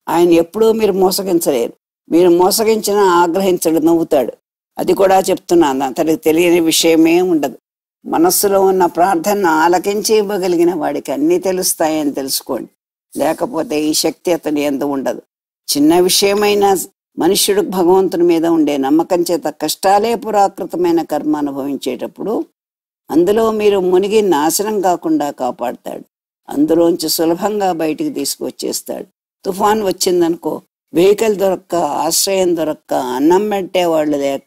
A: ఆయన ఎప్పుడూ మీరు మోసగించలేరు మీరు మోసగించినా ఆగ్రహించడు నవ్వుతాడు అది కూడా చెప్తున్నాను అతడికి తెలియని విషయమే ఉండదు మనస్సులో ఉన్న ప్రార్థన ఆలకించి ఇవ్వగలిగిన వాడికి అన్నీ తెలుస్తాయని తెలుసుకోండి లేకపోతే ఈ శక్తి అతని ఎందు ఉండదు చిన్న విషయమైన మనుష్యుడు భగవంతుని మీద ఉండే నమ్మకం చేత కష్టాలే పురాకృతమైన కర్మ అనుభవించేటప్పుడు అందులో మీరు మునిగి నాశనం కాకుండా కాపాడతాడు అందులోంచి సులభంగా బయటికి తీసుకొచ్చేస్తాడు తుఫాన్ వచ్చిందనుకో వెహికల్ దొరక్క ఆశ్రయం దొరక్క అన్నం పెట్టే వాళ్ళు లేక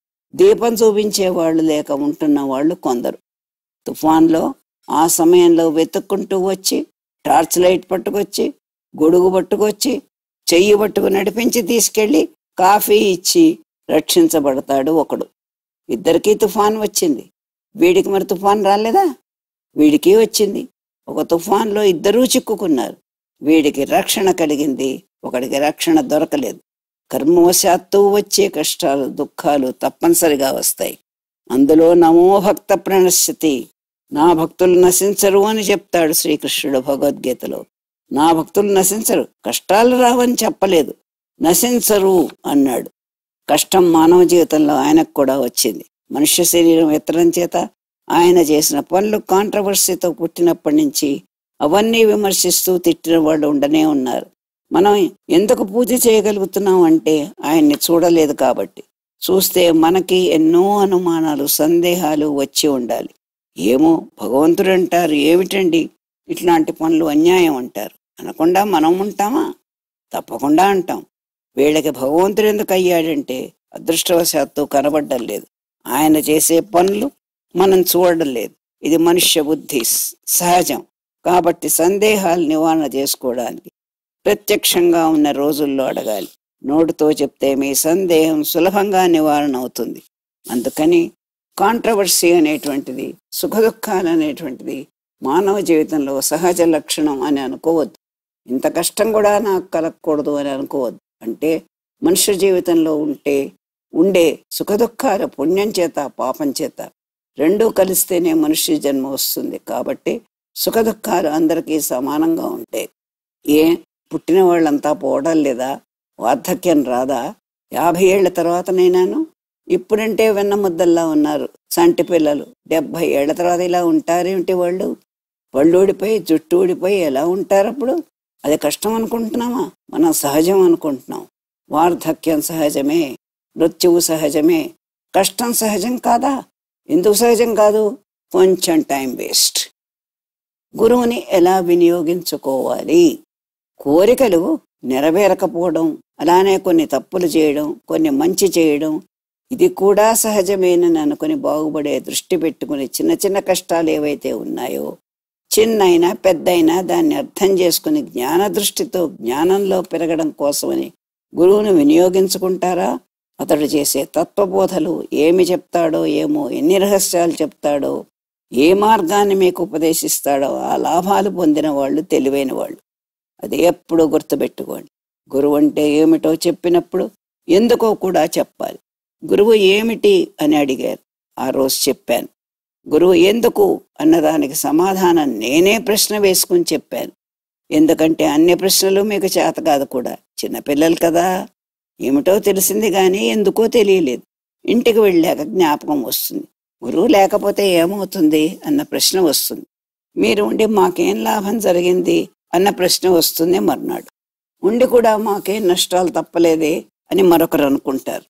A: దీపం చూపించే వాళ్ళు లేక ఉంటున్న వాళ్ళు కొందరు తుఫాన్లో ఆ సమయంలో వెతుక్కుంటూ వచ్చి టార్చ్ లైట్ పట్టుకొచ్చి గొడుగు పట్టుకొచ్చి చెయ్యి పట్టుకు నడిపించి తీసుకెళ్లి కాఫీ ఇచ్చి రక్షించబడతాడు ఒకడు ఇద్దరికీ తుఫాన్ వచ్చింది వీడికి మరి తుఫాన్ రాలేదా వీడికి వచ్చింది ఒక తుఫాన్లో ఇద్దరూ చిక్కుకున్నారు వీడికి రక్షణ కలిగింది ఒకడికి రక్షణ దొరకలేదు కర్మవశాత్తు వచ్చే కష్టాలు దుఃఖాలు తప్పనిసరిగా వస్తాయి అందులో నమో భక్త ప్రణశ్యతి నా భక్తులు నశించరు అని చెప్తాడు శ్రీకృష్ణుడు భగవద్గీతలో నా భక్తులు నశించరు కష్టాలు రావని చెప్పలేదు నశించరు అన్నాడు కష్టం మానవ జీవితంలో ఆయనకు కూడా వచ్చింది మనుష్య శరీరం ఎత్తడం చేత ఆయన చేసిన పనులు కాంట్రవర్సీతో పుట్టినప్పటి నుంచి అవన్నీ విమర్శిస్తూ తిట్టిన వాళ్ళు ఉండనే ఉన్నారు మనం ఎందుకు పూజ చేయగలుగుతున్నాం అంటే ఆయన్ని చూడలేదు కాబట్టి చూస్తే మనకి ఎన్నో అనుమానాలు సందేహాలు వచ్చి ఉండాలి ఏమో భగవంతుడు అంటారు ఏమిటండి ఇట్లాంటి పనులు అన్యాయం అంటారు అనకుండా మనం ఉంటామా తప్పకుండా అంటాం వీళ్ళకి భగవంతుడు ఎందుకు అయ్యాడంటే అదృష్టవశాత్తు కనబడ్డం లేదు ఆయన చేసే పనులు మనం చూడడం లేదు ఇది మనుష్య బుద్ధి సహజం కాబట్టి సందేహాలు నివారణ చేసుకోవడానికి ప్రత్యక్షంగా ఉన్న రోజుల్లో అడగాలి నోటితో చెప్తే మీ సందేహం సులభంగా నివారణ అవుతుంది అందుకని కాంట్రవర్సీ అనేటువంటిది సుఖదుఖాలు అనేటువంటిది మానవ జీవితంలో సహజ లక్షణం అని అనుకోవద్దు ఇంత కష్టం కూడా నాకు కలగకూడదు అని అనుకోవద్దు అంటే మనుష్య జీవితంలో ఉంటే ఉండే సుఖదుఖాల పుణ్యం చేత పాపం చేత రెండూ కలిస్తేనే మనుష్య జన్మ వస్తుంది కాబట్టి సుఖదుఖాలు అందరికీ సమానంగా ఉంటాయి ఏ పుట్టిన వాళ్ళంతా పోవడం లేదా వార్ధక్యం రాదా యాభై ఏళ్ల తర్వాత నేనాను ఇప్పుడంటే వెన్న ముద్దల్లా ఉన్నారు సంటి పిల్లలు డెబ్బై ఏళ్ల తర్వాత ఇలా ఉంటారేమిటి వాళ్ళు పళ్ళు ఊడిపోయి జుట్టు ఊడిపోయి ఎలా ఉంటారు అప్పుడు అది కష్టం అనుకుంటున్నామా మనం సహజం అనుకుంటున్నాం వార్ధక్యం సహజమే మృత్యువు సహజమే కష్టం సహజం కాదా ఎందుకు సహజం కాదు కొంచెం టైం వేస్ట్ గురువుని ఎలా వినియోగించుకోవాలి కోరికలు నెరవేరకపోవడం అలానే కొన్ని తప్పులు చేయడం కొన్ని మంచి చేయడం ఇది కూడా సహజమేనని అనుకుని బాగుపడే దృష్టి పెట్టుకుని చిన్న చిన్న కష్టాలు ఏవైతే ఉన్నాయో చిన్నైనా పెద్దయినా దాన్ని అర్థం చేసుకుని జ్ఞాన దృష్టితో జ్ఞానంలో పెరగడం కోసమని గురువును వినియోగించుకుంటారా అతడు చేసే తత్వబోధలు ఏమి చెప్తాడో ఏమో ఎన్ని రహస్యాలు చెప్తాడో ఏ మార్గాన్ని మీకు ఉపదేశిస్తాడో ఆ లాభాలు పొందిన వాళ్ళు తెలివైన వాళ్ళు అది ఎప్పుడూ గుర్తుపెట్టుకోండి గురువు అంటే ఏమిటో చెప్పినప్పుడు ఎందుకో కూడా చెప్పాలి గురువు ఏమిటి అని అడిగారు ఆ రోజు చెప్పాను గురువు ఎందుకు అన్నదానికి సమాధానం నేనే ప్రశ్న వేసుకుని చెప్పాను ఎందుకంటే అన్ని ప్రశ్నలు మీకు చేత కాదు కూడా చిన్నపిల్లలు కదా ఏమిటో తెలిసింది కానీ ఎందుకో తెలియలేదు ఇంటికి వెళ్ళాక జ్ఞాపకం వస్తుంది గురువు లేకపోతే ఏమవుతుంది అన్న ప్రశ్న వస్తుంది మీరు ఉండి మాకేం లాభం జరిగింది అన్న ప్రశ్న వస్తుంది మర్నాడు ఉండి కూడా మాకేం నష్టాలు తప్పలేదే అని మరొకరు అనుకుంటారు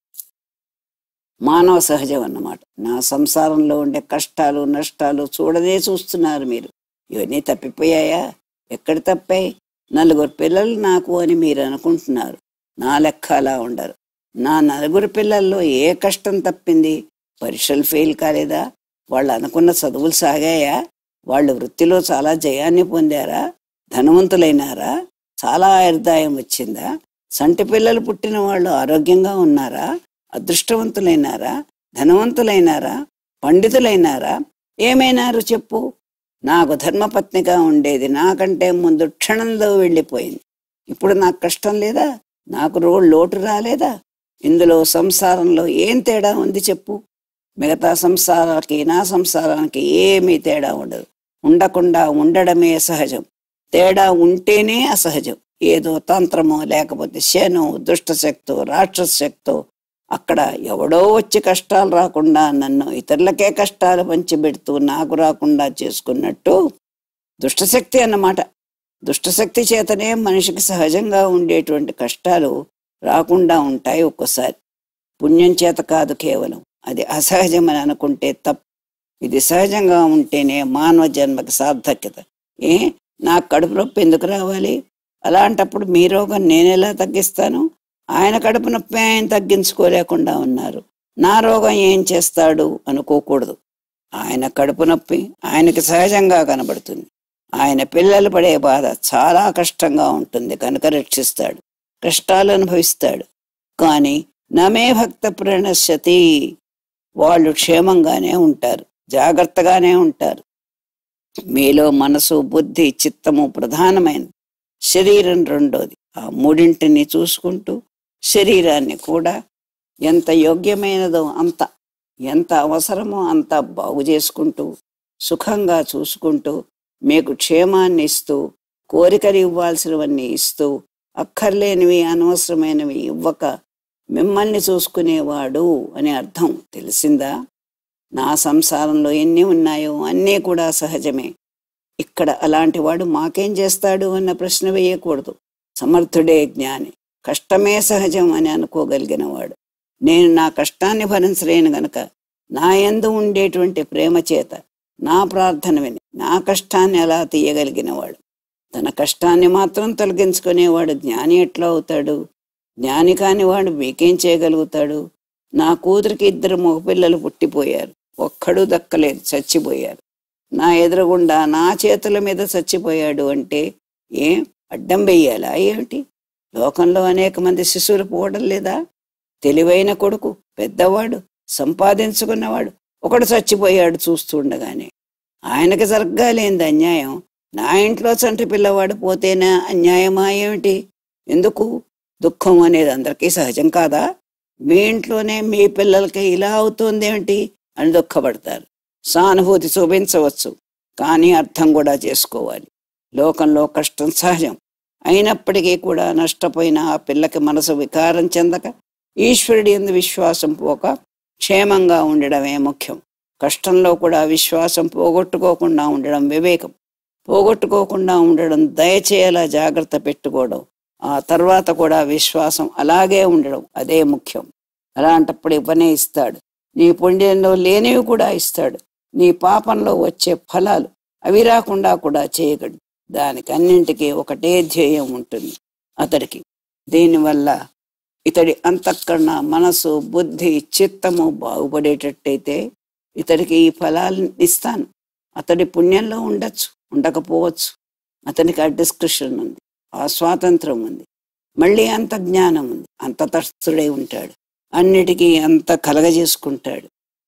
A: మానవ సహజం అన్నమాట నా సంసారంలో ఉండే కష్టాలు నష్టాలు చూడదే చూస్తున్నారు మీరు ఇవన్నీ తప్పిపోయాయా ఎక్కడ తప్పాయి నలుగురు పిల్లలు నాకు అని మీరు అనుకుంటున్నారు నా లెక్క అలా ఉండరు నా నలుగురు పిల్లల్లో ఏ కష్టం తప్పింది పరీక్షలు ఫెయిల్ కాలేదా వాళ్ళు అనుకున్న చదువులు సాగాయా వాళ్ళు వృత్తిలో చాలా జయాన్ని పొందారా ధనవంతులైనారా చాలా ఆయుర్దాయం వచ్చిందా సంటి పిల్లలు పుట్టిన వాళ్ళు ఆరోగ్యంగా ఉన్నారా అదృష్టవంతులైనారా ధనవంతులైనారా పండితులైనారా ఏమైనారు చెప్పు నాకు ధర్మపత్నిగా ఉండేది నాకంటే ముందు క్షణంలో వెళ్ళిపోయింది ఇప్పుడు నాకు కష్టం లేదా నాకు రో లోటు రాలేదా ఇందులో సంసారంలో ఏం తేడా ఉంది చెప్పు మిగతా సంసారానికి నా సంసారానికి ఏమీ తేడా ఉండదు ఉండకుండా ఉండడమే సహజం తేడా ఉంటేనే అసహజం ఏదో తంత్రమో లేకపోతే శను దుష్టశక్తో రాక్షస శక్తో అక్కడ ఎవడో వచ్చి కష్టాలు రాకుండా నన్ను ఇతరులకే కష్టాలు పంచిపెడుతూ నాకు రాకుండా చేసుకున్నట్టు దుష్టశక్తి అన్నమాట దుష్టశక్తి చేతనే మనిషికి సహజంగా ఉండేటువంటి కష్టాలు రాకుండా ఉంటాయి ఒక్కోసారి పుణ్యం చేత కాదు కేవలం అది అసహజమని అనుకుంటే తప్పు ఇది సహజంగా ఉంటేనే మానవ జన్మకి సార్థక్యత ఏ నాకు కడుపు నొప్పి ఎందుకు రావాలి అలాంటప్పుడు మీ రోగం నేనెలా తగ్గిస్తాను ఆయన కడుపు నొప్పి ఆయన తగ్గించుకోలేకుండా ఉన్నారు నా రోగం ఏం చేస్తాడు అనుకోకూడదు ఆయన కడుపు నొప్పి ఆయనకి సహజంగా కనబడుతుంది ఆయన పిల్లలు పడే బాధ చాలా కష్టంగా ఉంటుంది కనుక రక్షిస్తాడు కష్టాలు అనుభవిస్తాడు కానీ నమే భక్త ప్రణశ్యతి వాళ్ళు క్షేమంగానే ఉంటారు జాగ్రత్తగానే ఉంటారు మీలో మనసు బుద్ధి చిత్తము ప్రధానమైనది శరీరం రెండోది ఆ మూడింటిని చూసుకుంటూ శరీరాన్ని కూడా ఎంత యోగ్యమైనదో అంత ఎంత అవసరమో అంత బాగు చేసుకుంటూ సుఖంగా చూసుకుంటూ మీకు క్షేమాన్ని ఇస్తూ కోరికలు ఇవ్వాల్సినవన్నీ ఇస్తూ అక్కర్లేనివి అనవసరమైనవి ఇవ్వక మిమ్మల్ని చూసుకునేవాడు అనే అర్థం తెలిసిందా నా సంసారంలో ఎన్ని ఉన్నాయో అన్నీ కూడా సహజమే ఇక్కడ అలాంటి వాడు మాకేం చేస్తాడు అన్న ప్రశ్న వేయకూడదు సమర్థుడే జ్ఞాని కష్టమే సహజం అని అనుకోగలిగిన వాడు నేను నా కష్టాన్ని భరించలేను గనక నా యందు ఉండేటువంటి ప్రేమ చేత నా ప్రార్థన విని నా కష్టాన్ని ఎలా తీయగలిగినవాడు తన కష్టాన్ని మాత్రం తొలగించుకునేవాడు జ్ఞాని ఎట్లా అవుతాడు జ్ఞాని కాని వాడు మీకేం చేయగలుగుతాడు నా కూతురికి ఇద్దరు మగపిల్లలు పుట్టిపోయారు ఒక్కడు దక్కలేదు చచ్చిపోయారు నా ఎదురుగుండా నా చేతుల మీద చచ్చిపోయాడు అంటే ఏం అడ్డం వెయ్యాలా ఏమిటి లోకంలో అనేక మంది శిశువులు పోవడం లేదా తెలివైన కొడుకు పెద్దవాడు సంపాదించుకున్నవాడు ఒకడు చచ్చిపోయాడు చూస్తుండగానే ఆయనకి జరగాలేంది అన్యాయం నా ఇంట్లో చంటి పిల్లవాడు పోతేనా అన్యాయమా ఏమిటి ఎందుకు దుఃఖం అనేది అందరికీ సహజం కాదా మీ ఇంట్లోనే మీ పిల్లలకి ఇలా అవుతోందేమిటి అని దుఃఖపడతారు సానుభూతి చూపించవచ్చు కానీ అర్థం కూడా చేసుకోవాలి లోకంలో కష్టం సహజం అయినప్పటికీ కూడా నష్టపోయిన ఆ పిల్లకి మనసు వికారం చెందక ఈశ్వరుడి ఎందు విశ్వాసం పోక క్షేమంగా ఉండడమే ముఖ్యం కష్టంలో కూడా విశ్వాసం పోగొట్టుకోకుండా ఉండడం వివేకం పోగొట్టుకోకుండా ఉండడం దయచేలా జాగ్రత్త పెట్టుకోవడం ఆ తర్వాత కూడా విశ్వాసం అలాగే ఉండడం అదే ముఖ్యం అలాంటప్పుడు ఇవ్వనే ఇస్తాడు నీ పుణ్యంలో లేనివి కూడా ఇస్తాడు నీ పాపంలో వచ్చే ఫలాలు అవి రాకుండా కూడా చేయగలడు దానికి అన్నింటికీ ఒకటే ధ్యేయం ఉంటుంది అతడికి దీనివల్ల ఇతడి అంతఃకరణ మనసు బుద్ధి చిత్తము బాగుపడేటట్టయితే ఇతడికి ఈ ఫలాలు ఇస్తాను అతడి పుణ్యంలో ఉండొచ్చు ఉండకపోవచ్చు అతనికి ఆ డిస్క్రిప్షన్ ఉంది ఆ స్వాతంత్రం ఉంది మళ్ళీ అంత జ్ఞానం ఉంది అంత తస్తుడై ఉంటాడు అన్నిటికీ అంత కలగజేసుకుంటాడు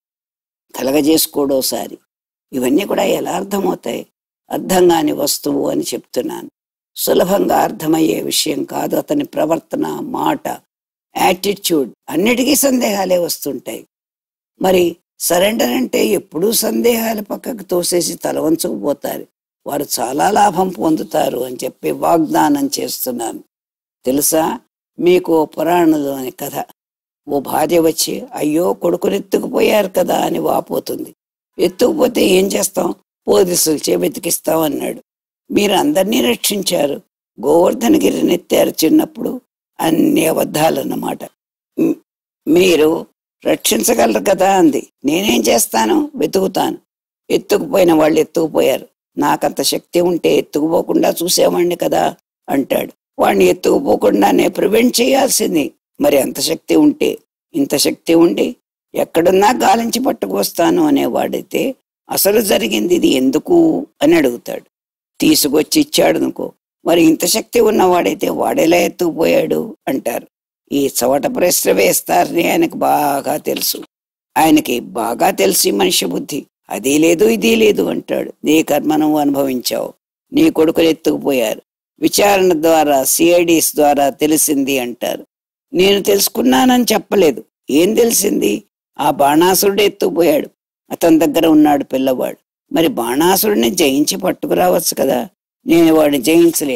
A: కలగజేసుకోడోసారి ఇవన్నీ కూడా ఎలా అర్థమవుతాయి అర్థం కాని వస్తువు అని చెప్తున్నాను సులభంగా అర్థమయ్యే విషయం కాదు అతని ప్రవర్తన మాట యాటిట్యూడ్ అన్నిటికీ సందేహాలే వస్తుంటాయి మరి సరెండర్ అంటే ఎప్పుడూ సందేహాలు పక్కకు తోసేసి తల వంచుకుపోతారు వారు చాలా లాభం పొందుతారు అని చెప్పి వాగ్దానం చేస్తున్నాను తెలుసా మీకు ఓ పురాణంలోని కథ ఓ భార్య వచ్చి అయ్యో కొడుకుని ఎత్తుకుపోయారు కదా అని వాపోతుంది ఎత్తుకుపోతే ఏం చేస్తాం పోలీసులు చేబెతికిస్తాం అన్నాడు మీరు అందరినీ రక్షించారు గోవర్ధనగిరిని ఎత్తారు చిన్నప్పుడు అన్ని అబద్ధాలన్నమాట మ్- మీరు రక్షించగలరు కదా అంది నేనేం చేస్తాను వెతుకుతాను ఎత్తుకుపోయిన వాళ్ళు ఎత్తుకుపోయారు నాకంత శక్తి ఉంటే ఎత్తుకుపోకుండా చూసేవాడిని కదా అంటాడు వాడిని ఎత్తుకుపోకుండానే ప్రివెంట్ చేయాల్సింది మరి అంత శక్తి ఉంటే ఇంత శక్తి ఉండి ఎక్కడున్నా గాలించి పట్టుకొస్తాను అనేవాడైతే అసలు జరిగింది ఇది ఎందుకు అని అడుగుతాడు తీసుకొచ్చి ఇచ్చాడు అనుకో మరి ఇంత శక్తి ఉన్నవాడైతే వాడెలా ఎత్తుకుపోయాడు అంటారు ఈ చవట ప్రశ్న వేస్తారని ఆయనకు బాగా తెలుసు ఆయనకి బాగా తెలిసి మనిషి బుద్ధి అది లేదు ఇది లేదు అంటాడు నీ కర్మ నువ్వు అనుభవించావు నీ కొడుకులు ఎత్తుకుపోయారు విచారణ ద్వారా సిఐడిస్ ద్వారా తెలిసింది అంటారు నేను తెలుసుకున్నానని చెప్పలేదు ఏం తెలిసింది ఆ బాణాసురుడు ఎత్తుకుపోయాడు అతని దగ్గర ఉన్నాడు పిల్లవాడు మరి బాణాసురుడిని జయించి పట్టుకురావచ్చు కదా నేను వాడిని జయించలేను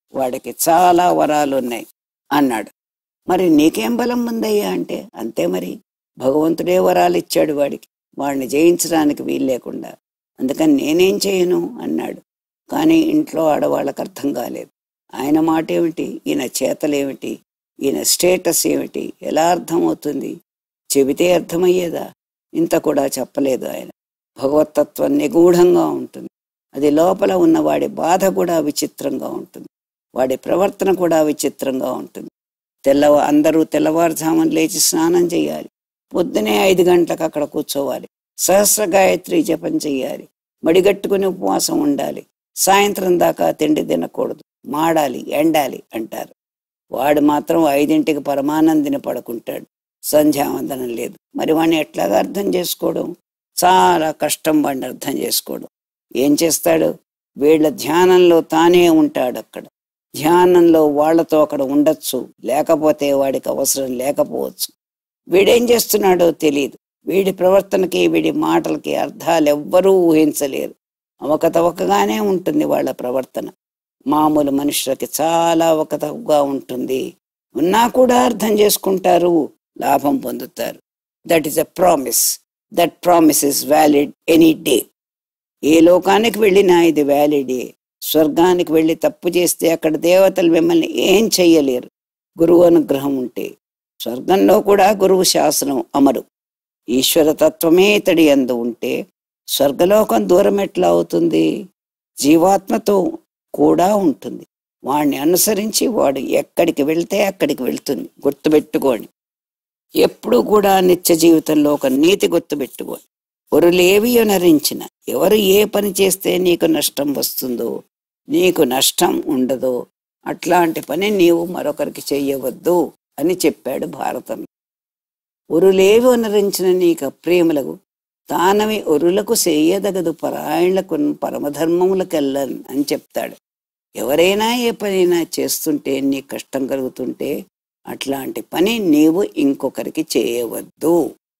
A: వాడికి చాలా వరాలు ఉన్నాయి అన్నాడు మరి నీకేం బలం ఉందయ్యా అంటే అంతే మరి భగవంతుడే వరాలు ఇచ్చాడు వాడికి వాడిని జయించడానికి వీలు లేకుండా అందుకని నేనేం చేయను అన్నాడు కానీ ఇంట్లో ఆడవాళ్ళకి అర్థం కాలేదు ఆయన మాట ఏమిటి ఈయన చేతలేమిటి ఈయన స్టేటస్ ఏమిటి ఎలా అర్థమవుతుంది చెబితే అర్థమయ్యేదా ఇంత కూడా చెప్పలేదు ఆయన భగవతత్వం నిగూఢంగా ఉంటుంది అది లోపల ఉన్న వాడి బాధ కూడా విచిత్రంగా ఉంటుంది వాడి ప్రవర్తన కూడా విచిత్రంగా ఉంటుంది తెల్లవ అందరూ తెల్లవారుజామున లేచి స్నానం చేయాలి పొద్దునే ఐదు గంటలకు అక్కడ కూర్చోవాలి సహస్ర గాయత్రి జపం చెయ్యాలి మడిగట్టుకుని ఉపవాసం ఉండాలి సాయంత్రం దాకా తిండి తినకూడదు మాడాలి ఎండాలి అంటారు వాడు మాత్రం ఐదింటికి పరమానందిని పడుకుంటాడు సంధ్యావందనం లేదు మరి వాడిని ఎట్లాగా అర్థం చేసుకోవడం చాలా కష్టం వాడిని అర్థం చేసుకోవడం ఏం చేస్తాడు వీళ్ళ ధ్యానంలో తానే ఉంటాడు అక్కడ ధ్యానంలో వాళ్ళతో అక్కడ ఉండొచ్చు లేకపోతే వాడికి అవసరం లేకపోవచ్చు వీడేం చేస్తున్నాడో తెలియదు వీడి ప్రవర్తనకి వీడి మాటలకి అర్థాలు ఎవ్వరూ ఊహించలేరు అవకతవకగానే ఉంటుంది వాళ్ళ ప్రవర్తన మామూలు మనుషులకి చాలా అవకతవకగా ఉంటుంది ఉన్నా కూడా అర్థం చేసుకుంటారు లాభం పొందుతారు that is a promise that promise is valid any day ఏ లోకానికి వెళ్ళినా ఇది వ్యాలిడే స్వర్గానికి వెళ్ళి తప్పు చేస్తే అక్కడ దేవతలు మిమ్మల్ని ఏం చెయ్యలేరు గురువు అనుగ్రహం ఉంటే స్వర్గంలో కూడా గురువు శాసనం అమరు ఈశ్వర తత్వమే ఇతడి అందు ఉంటే స్వర్గలోకం దూరం ఎట్లా అవుతుంది జీవాత్మతో కూడా ఉంటుంది వాడిని అనుసరించి వాడు ఎక్కడికి వెళ్తే అక్కడికి వెళ్తుంది గుర్తుపెట్టుకోండి ఎప్పుడు కూడా నిత్య జీవితంలో ఒక నీతి గుర్తుపెట్టుకోండి ఒరులేవి అనరించిన ఎవరు ఏ పని చేస్తే నీకు నష్టం వస్తుందో నీకు నష్టం ఉండదో అట్లాంటి పని నీవు మరొకరికి చెయ్యవద్దు అని చెప్పాడు భారతం ఉరులేవి అనరించిన నీకు అప్రేములకు తానవి ఒరులకు చెయ్యదగదు పరాయణకు పరమధర్మములకెళ్ళన్ అని చెప్తాడు ఎవరైనా ఏ పనైనా చేస్తుంటే నీ కష్టం కలుగుతుంటే అట్లాంటి పని నీవు ఇంకొకరికి చేయవద్దు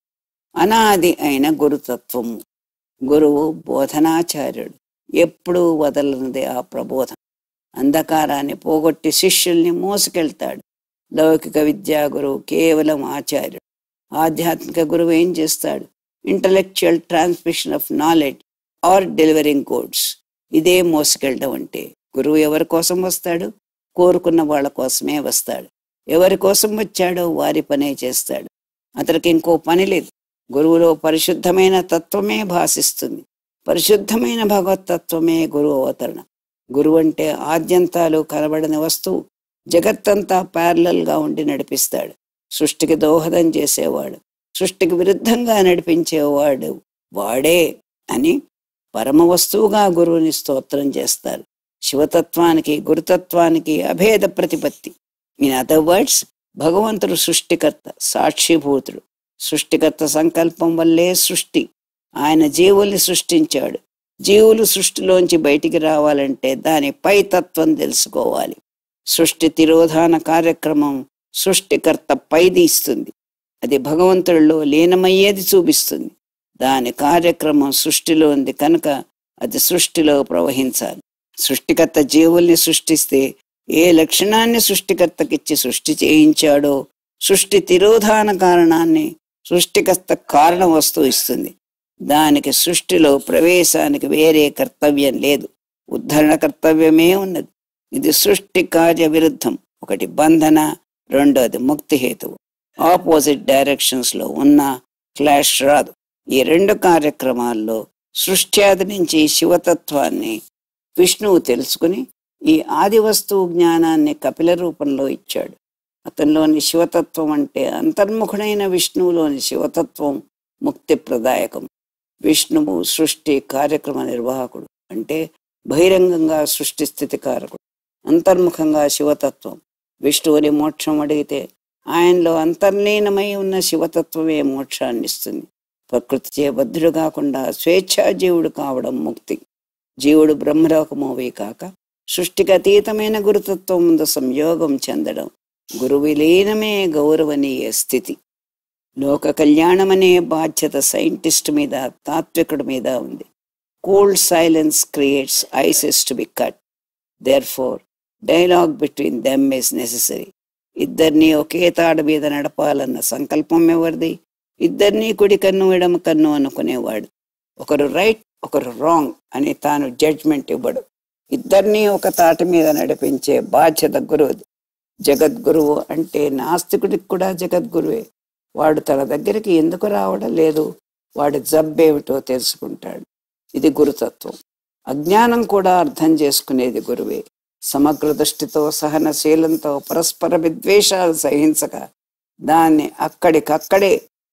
A: అనాది అయిన గురుతత్వము గురువు బోధనాచార్యుడు ఎప్పుడూ వదలనిది ఆ ప్రబోధం అంధకారాన్ని పోగొట్టి శిష్యుల్ని మోసుకెళ్తాడు లౌకిక విద్యా గురువు కేవలం ఆచార్యుడు ఆధ్యాత్మిక గురువు ఏం చేస్తాడు intellectual transmission of knowledge or delivering goods ఇదే మోసుకెళ్ళడం అంటే గురువు ఎవరి కోసం వస్తాడు కోరుకున్న వాళ్ళ కోసమే వస్తాడు ఎవరి కోసం వచ్చాడో వారి పనే చేస్తాడు అతనికి ఇంకో పని లేదు గురువులో పరిశుద్ధమైన తత్వమే భాషిస్తుంది పరిశుద్ధమైన భగవతత్వమే గురువు అవతరణ గురువు అంటే ఆద్యంతాలు కనబడని వస్తువు జగత్తంతా parallel గా ఉండి నడిపిస్తాడు సృష్టికి దోహదం చేసేవాడు సృష్టికి విరుద్ధంగా నడిపించేవాడు వాడే అని పరమ వస్తువుగా గురువుని స్తోత్రం చేస్తారు శివతత్వానికి గురుతత్వానికి అభేద ప్రతిపత్తి ఇన్ అదర్ వర్డ్స్ భగవంతుడు సృష్టికర్త సాక్షిభూతుడు సృష్టికర్త సంకల్పం వల్లే సృష్టి ఆయన జీవుల్ని సృష్టించాడు జీవులు సృష్టిలోంచి బయటికి రావాలంటే దాని పై తత్వం తెలుసుకోవాలి సృష్టి తిరోధాన కార్యక్రమం సృష్టికర్త పైది ఇస్తుంది అది భగవంతుడిలో లీనమయ్యేది చూపిస్తుంది దాని కార్యక్రమం సృష్టిలో ఉంది కనుక అది సృష్టిలో ప్రవహించాలి సృష్టికర్త జీవుల్ని సృష్టిస్తే ఏ లక్షణాన్ని సృష్టికర్తకిచ్చి సృష్టి చేయించాడో సృష్టి తిరోధాన కారణాన్ని సృష్టికర్త కారణ వస్తువు ఇస్తుంది దానికి సృష్టిలో ప్రవేశానికి వేరే కర్తవ్యం లేదు ఉద్ధరణ కర్తవ్యమే ఉన్నది ఇది సృష్టి కార్య విరుద్ధం ఒకటి బంధన రెండోది ముక్తి హేతువు ఆపోజిట్ డైరెక్షన్స్ లో ఉన్న క్లాష్ రాదు ఈ రెండు కార్యక్రమాల్లో సృష్ట్యాది నుంచి శివతత్వాన్ని విష్ణువు తెలుసుకుని ఈ ఆది వస్తువు జ్ఞానాన్ని కపిల రూపంలో ఇచ్చాడు అతనిలోని శివతత్వం అంటే అంతర్ముఖుడైన విష్ణువులోని శివతత్వం ముక్తి ప్రదాయకం విష్ణువు సృష్టి కార్యక్రమ నిర్వాహకుడు అంటే బహిరంగంగా సృష్టి స్థితి కారకుడు అంతర్ముఖంగా శివతత్వం విష్ణువుని మోక్షం అడిగితే ఆయనలో అంతర్లీనమై ఉన్న శివతత్వమే మోక్షాన్ని ఇస్తుంది ప్రకృతిచే బద్ధుడు కాకుండా స్వేచ్ఛాజీవుడు కావడం ముక్తి జీవుడు బ్రహ్మలోకమోవే కాక సృష్టికి అతీతమైన గురుతత్వం ముందు సంయోగం చెందడం గురువిలీనమే గౌరవనీయ స్థితి లోక కళ్యాణం అనే బాధ్యత సైంటిస్ట్ మీద తాత్వికుడి మీద ఉంది cold silence creates ices to be cut therefore dialogue between them is necessary ఇద్దరిని ఒకే తాడు మీద నడపాలన్న సంకల్పం ఎవరిది ఇద్దరిని కుడి కన్ను ఎడమ కన్ను అనుకునేవాడు ఒకరు రైట్ ఒకరు రాంగ్ అని తాను జడ్జ్మెంట్ ఇవ్వడు ఇద్దరినీ ఒక తాటి మీద నడిపించే బాధ్యత గురువుది జగద్గురువు అంటే నాస్తికుడికి కూడా జగద్గురువే వాడు తన దగ్గరికి ఎందుకు రావడం లేదు వాడి జబ్బేమిటో తెలుసుకుంటాడు ఇది గురుతత్వం అజ్ఞానం కూడా అర్థం చేసుకునేది గురువే సమగ్ర దృష్టితో సహనశీలంతో పరస్పర విద్వేషాలు సహించక దాన్ని అక్కడికక్కడే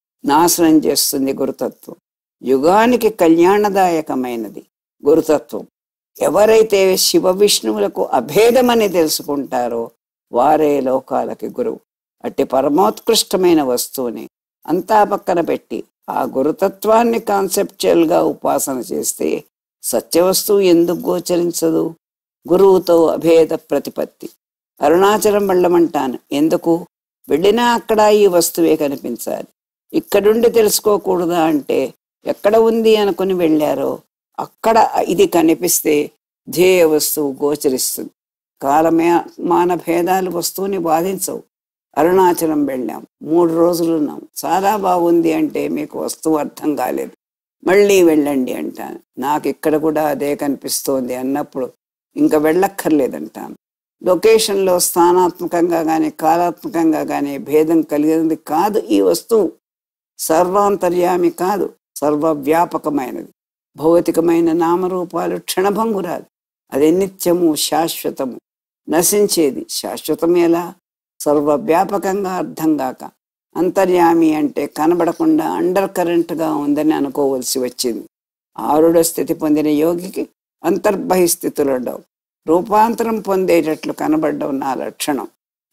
A: నాశనం చేస్తుంది గురుతత్వం యుగానికి కళ్యాణదాయకమైనది గురుతత్వం ఎవరైతే శివ విష్ణువులకు అభేదమని తెలుసుకుంటారో వారే లోకాలకి గురువు అట్టి పరమోత్కృష్టమైన వస్తువుని అంతా పక్కన పెట్టి ఆ గురుతత్వాన్ని కాన్సెప్చువల్ గా ఉపాసన చేస్తే సత్యవస్తువు ఎందుకు గోచరించదు గురువుతో అభేద ప్రతిపత్తి అరుణాచలం వెళ్ళమంటాను ఎందుకు వెళ్ళినా అక్కడ ఈ వస్తువే కనిపించాలి ఇక్కడుండి తెలుసుకోకూడదా అంటే ఎక్కడ ఉంది అనుకుని వెళ్ళారో అక్కడ ఇది కనిపిస్తే ధ్యేయ వస్తువు గోచరిస్తుంది కాలమే మాన భేదాలు వస్తువుని బాధించవు అరుణాచలం వెళ్ళాం మూడు రోజులు ఉన్నాం చాలా బాగుంది అంటే మీకు వస్తువు అర్థం కాలేదు మళ్ళీ వెళ్ళండి అంటాను నాకు ఇక్కడ కూడా అదే కనిపిస్తోంది అన్నప్పుడు ఇంకా వెళ్ళక్కర్లేదంటాను లొకేషన్లో స్థానాత్మకంగా కానీ కాలాత్మకంగా కానీ భేదం కలిగినది కాదు ఈ వస్తువు సర్వాంతర్యామి కాదు సర్వవ్యాపకమైనది భౌతికమైన నామరూపాలు క్షణభంగురాలు అది నిత్యము శాశ్వతము నశించేది శాశ్వతం ఎలా సర్వవ్యాపకంగా అర్థం కాక అంతర్యామి అంటే కనబడకుండా అండర్ కరెంట్గా ఉందని అనుకోవలసి వచ్చింది ఆరుడ స్థితి పొందిన యోగికి అంతర్బహి స్థితులుండవు రూపాంతరం పొందేటట్లు కనబడడం నా లక్షణం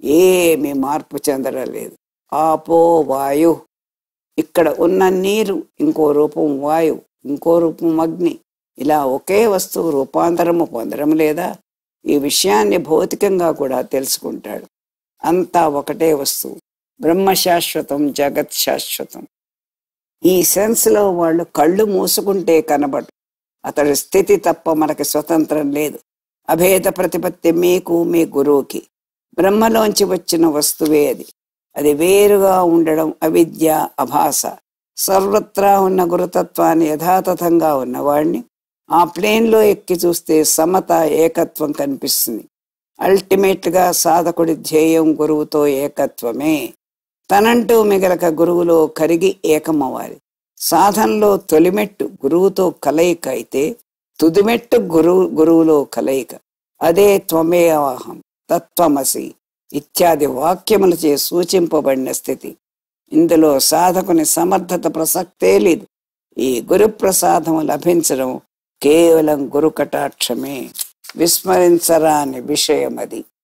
A: ఏమీ మార్పు చెందడలేదు ఆపో వాయు ఇక్కడ ఉన్న నీరు ఇంకో రూపం వాయు ఇంకో రూపం అగ్ని ఇలా ఒకే వస్తువు రూపాంతరము పొందడం లేదా ఈ విషయాన్ని భౌతికంగా కూడా తెలుసుకుంటాడు అంతా ఒకటే వస్తువు బ్రహ్మ శాశ్వతం జగత్ శాశ్వతం ఈ సెన్స్లో వాళ్ళు కళ్ళు మూసుకుంటే కనబడు అతడి స్థితి తప్ప మనకి స్వతంత్రం లేదు అభేద ప్రతిపత్తి మీకు మీ గురువుకి బ్రహ్మలోంచి వచ్చిన వస్తువే అది అది వేరుగా ఉండడం అవిద్య అభాస సర్వత్రా ఉన్న గురుతత్వాన్ని యథాతథంగా ఉన్నవాడిని ఆ ప్లేన్లో ఎక్కి చూస్తే సమత ఏకత్వం కనిపిస్తుంది అల్టిమేట్ గా సాధకుడి ధ్యేయం గురువుతో ఏకత్వమే తనంటూ మిగలక గురువులో కరిగి ఏకమవ్వాలి సాధనలో తొలిమెట్టు గురువుతో కలయిక అయితే తుదిమెట్టు గురువు గురువులో కలయిక అదే త్వమే అహం తత్వమసి ఇత్యాది వాక్యములచే సూచింపబడిన స్థితి ఇందులో సాధకుని సమర్థత ప్రసక్తే లేదు ఈ గురు ప్రసాదము లభించడం కేవలం గురు కటాక్షమే విస్మరించరాని విషయం అది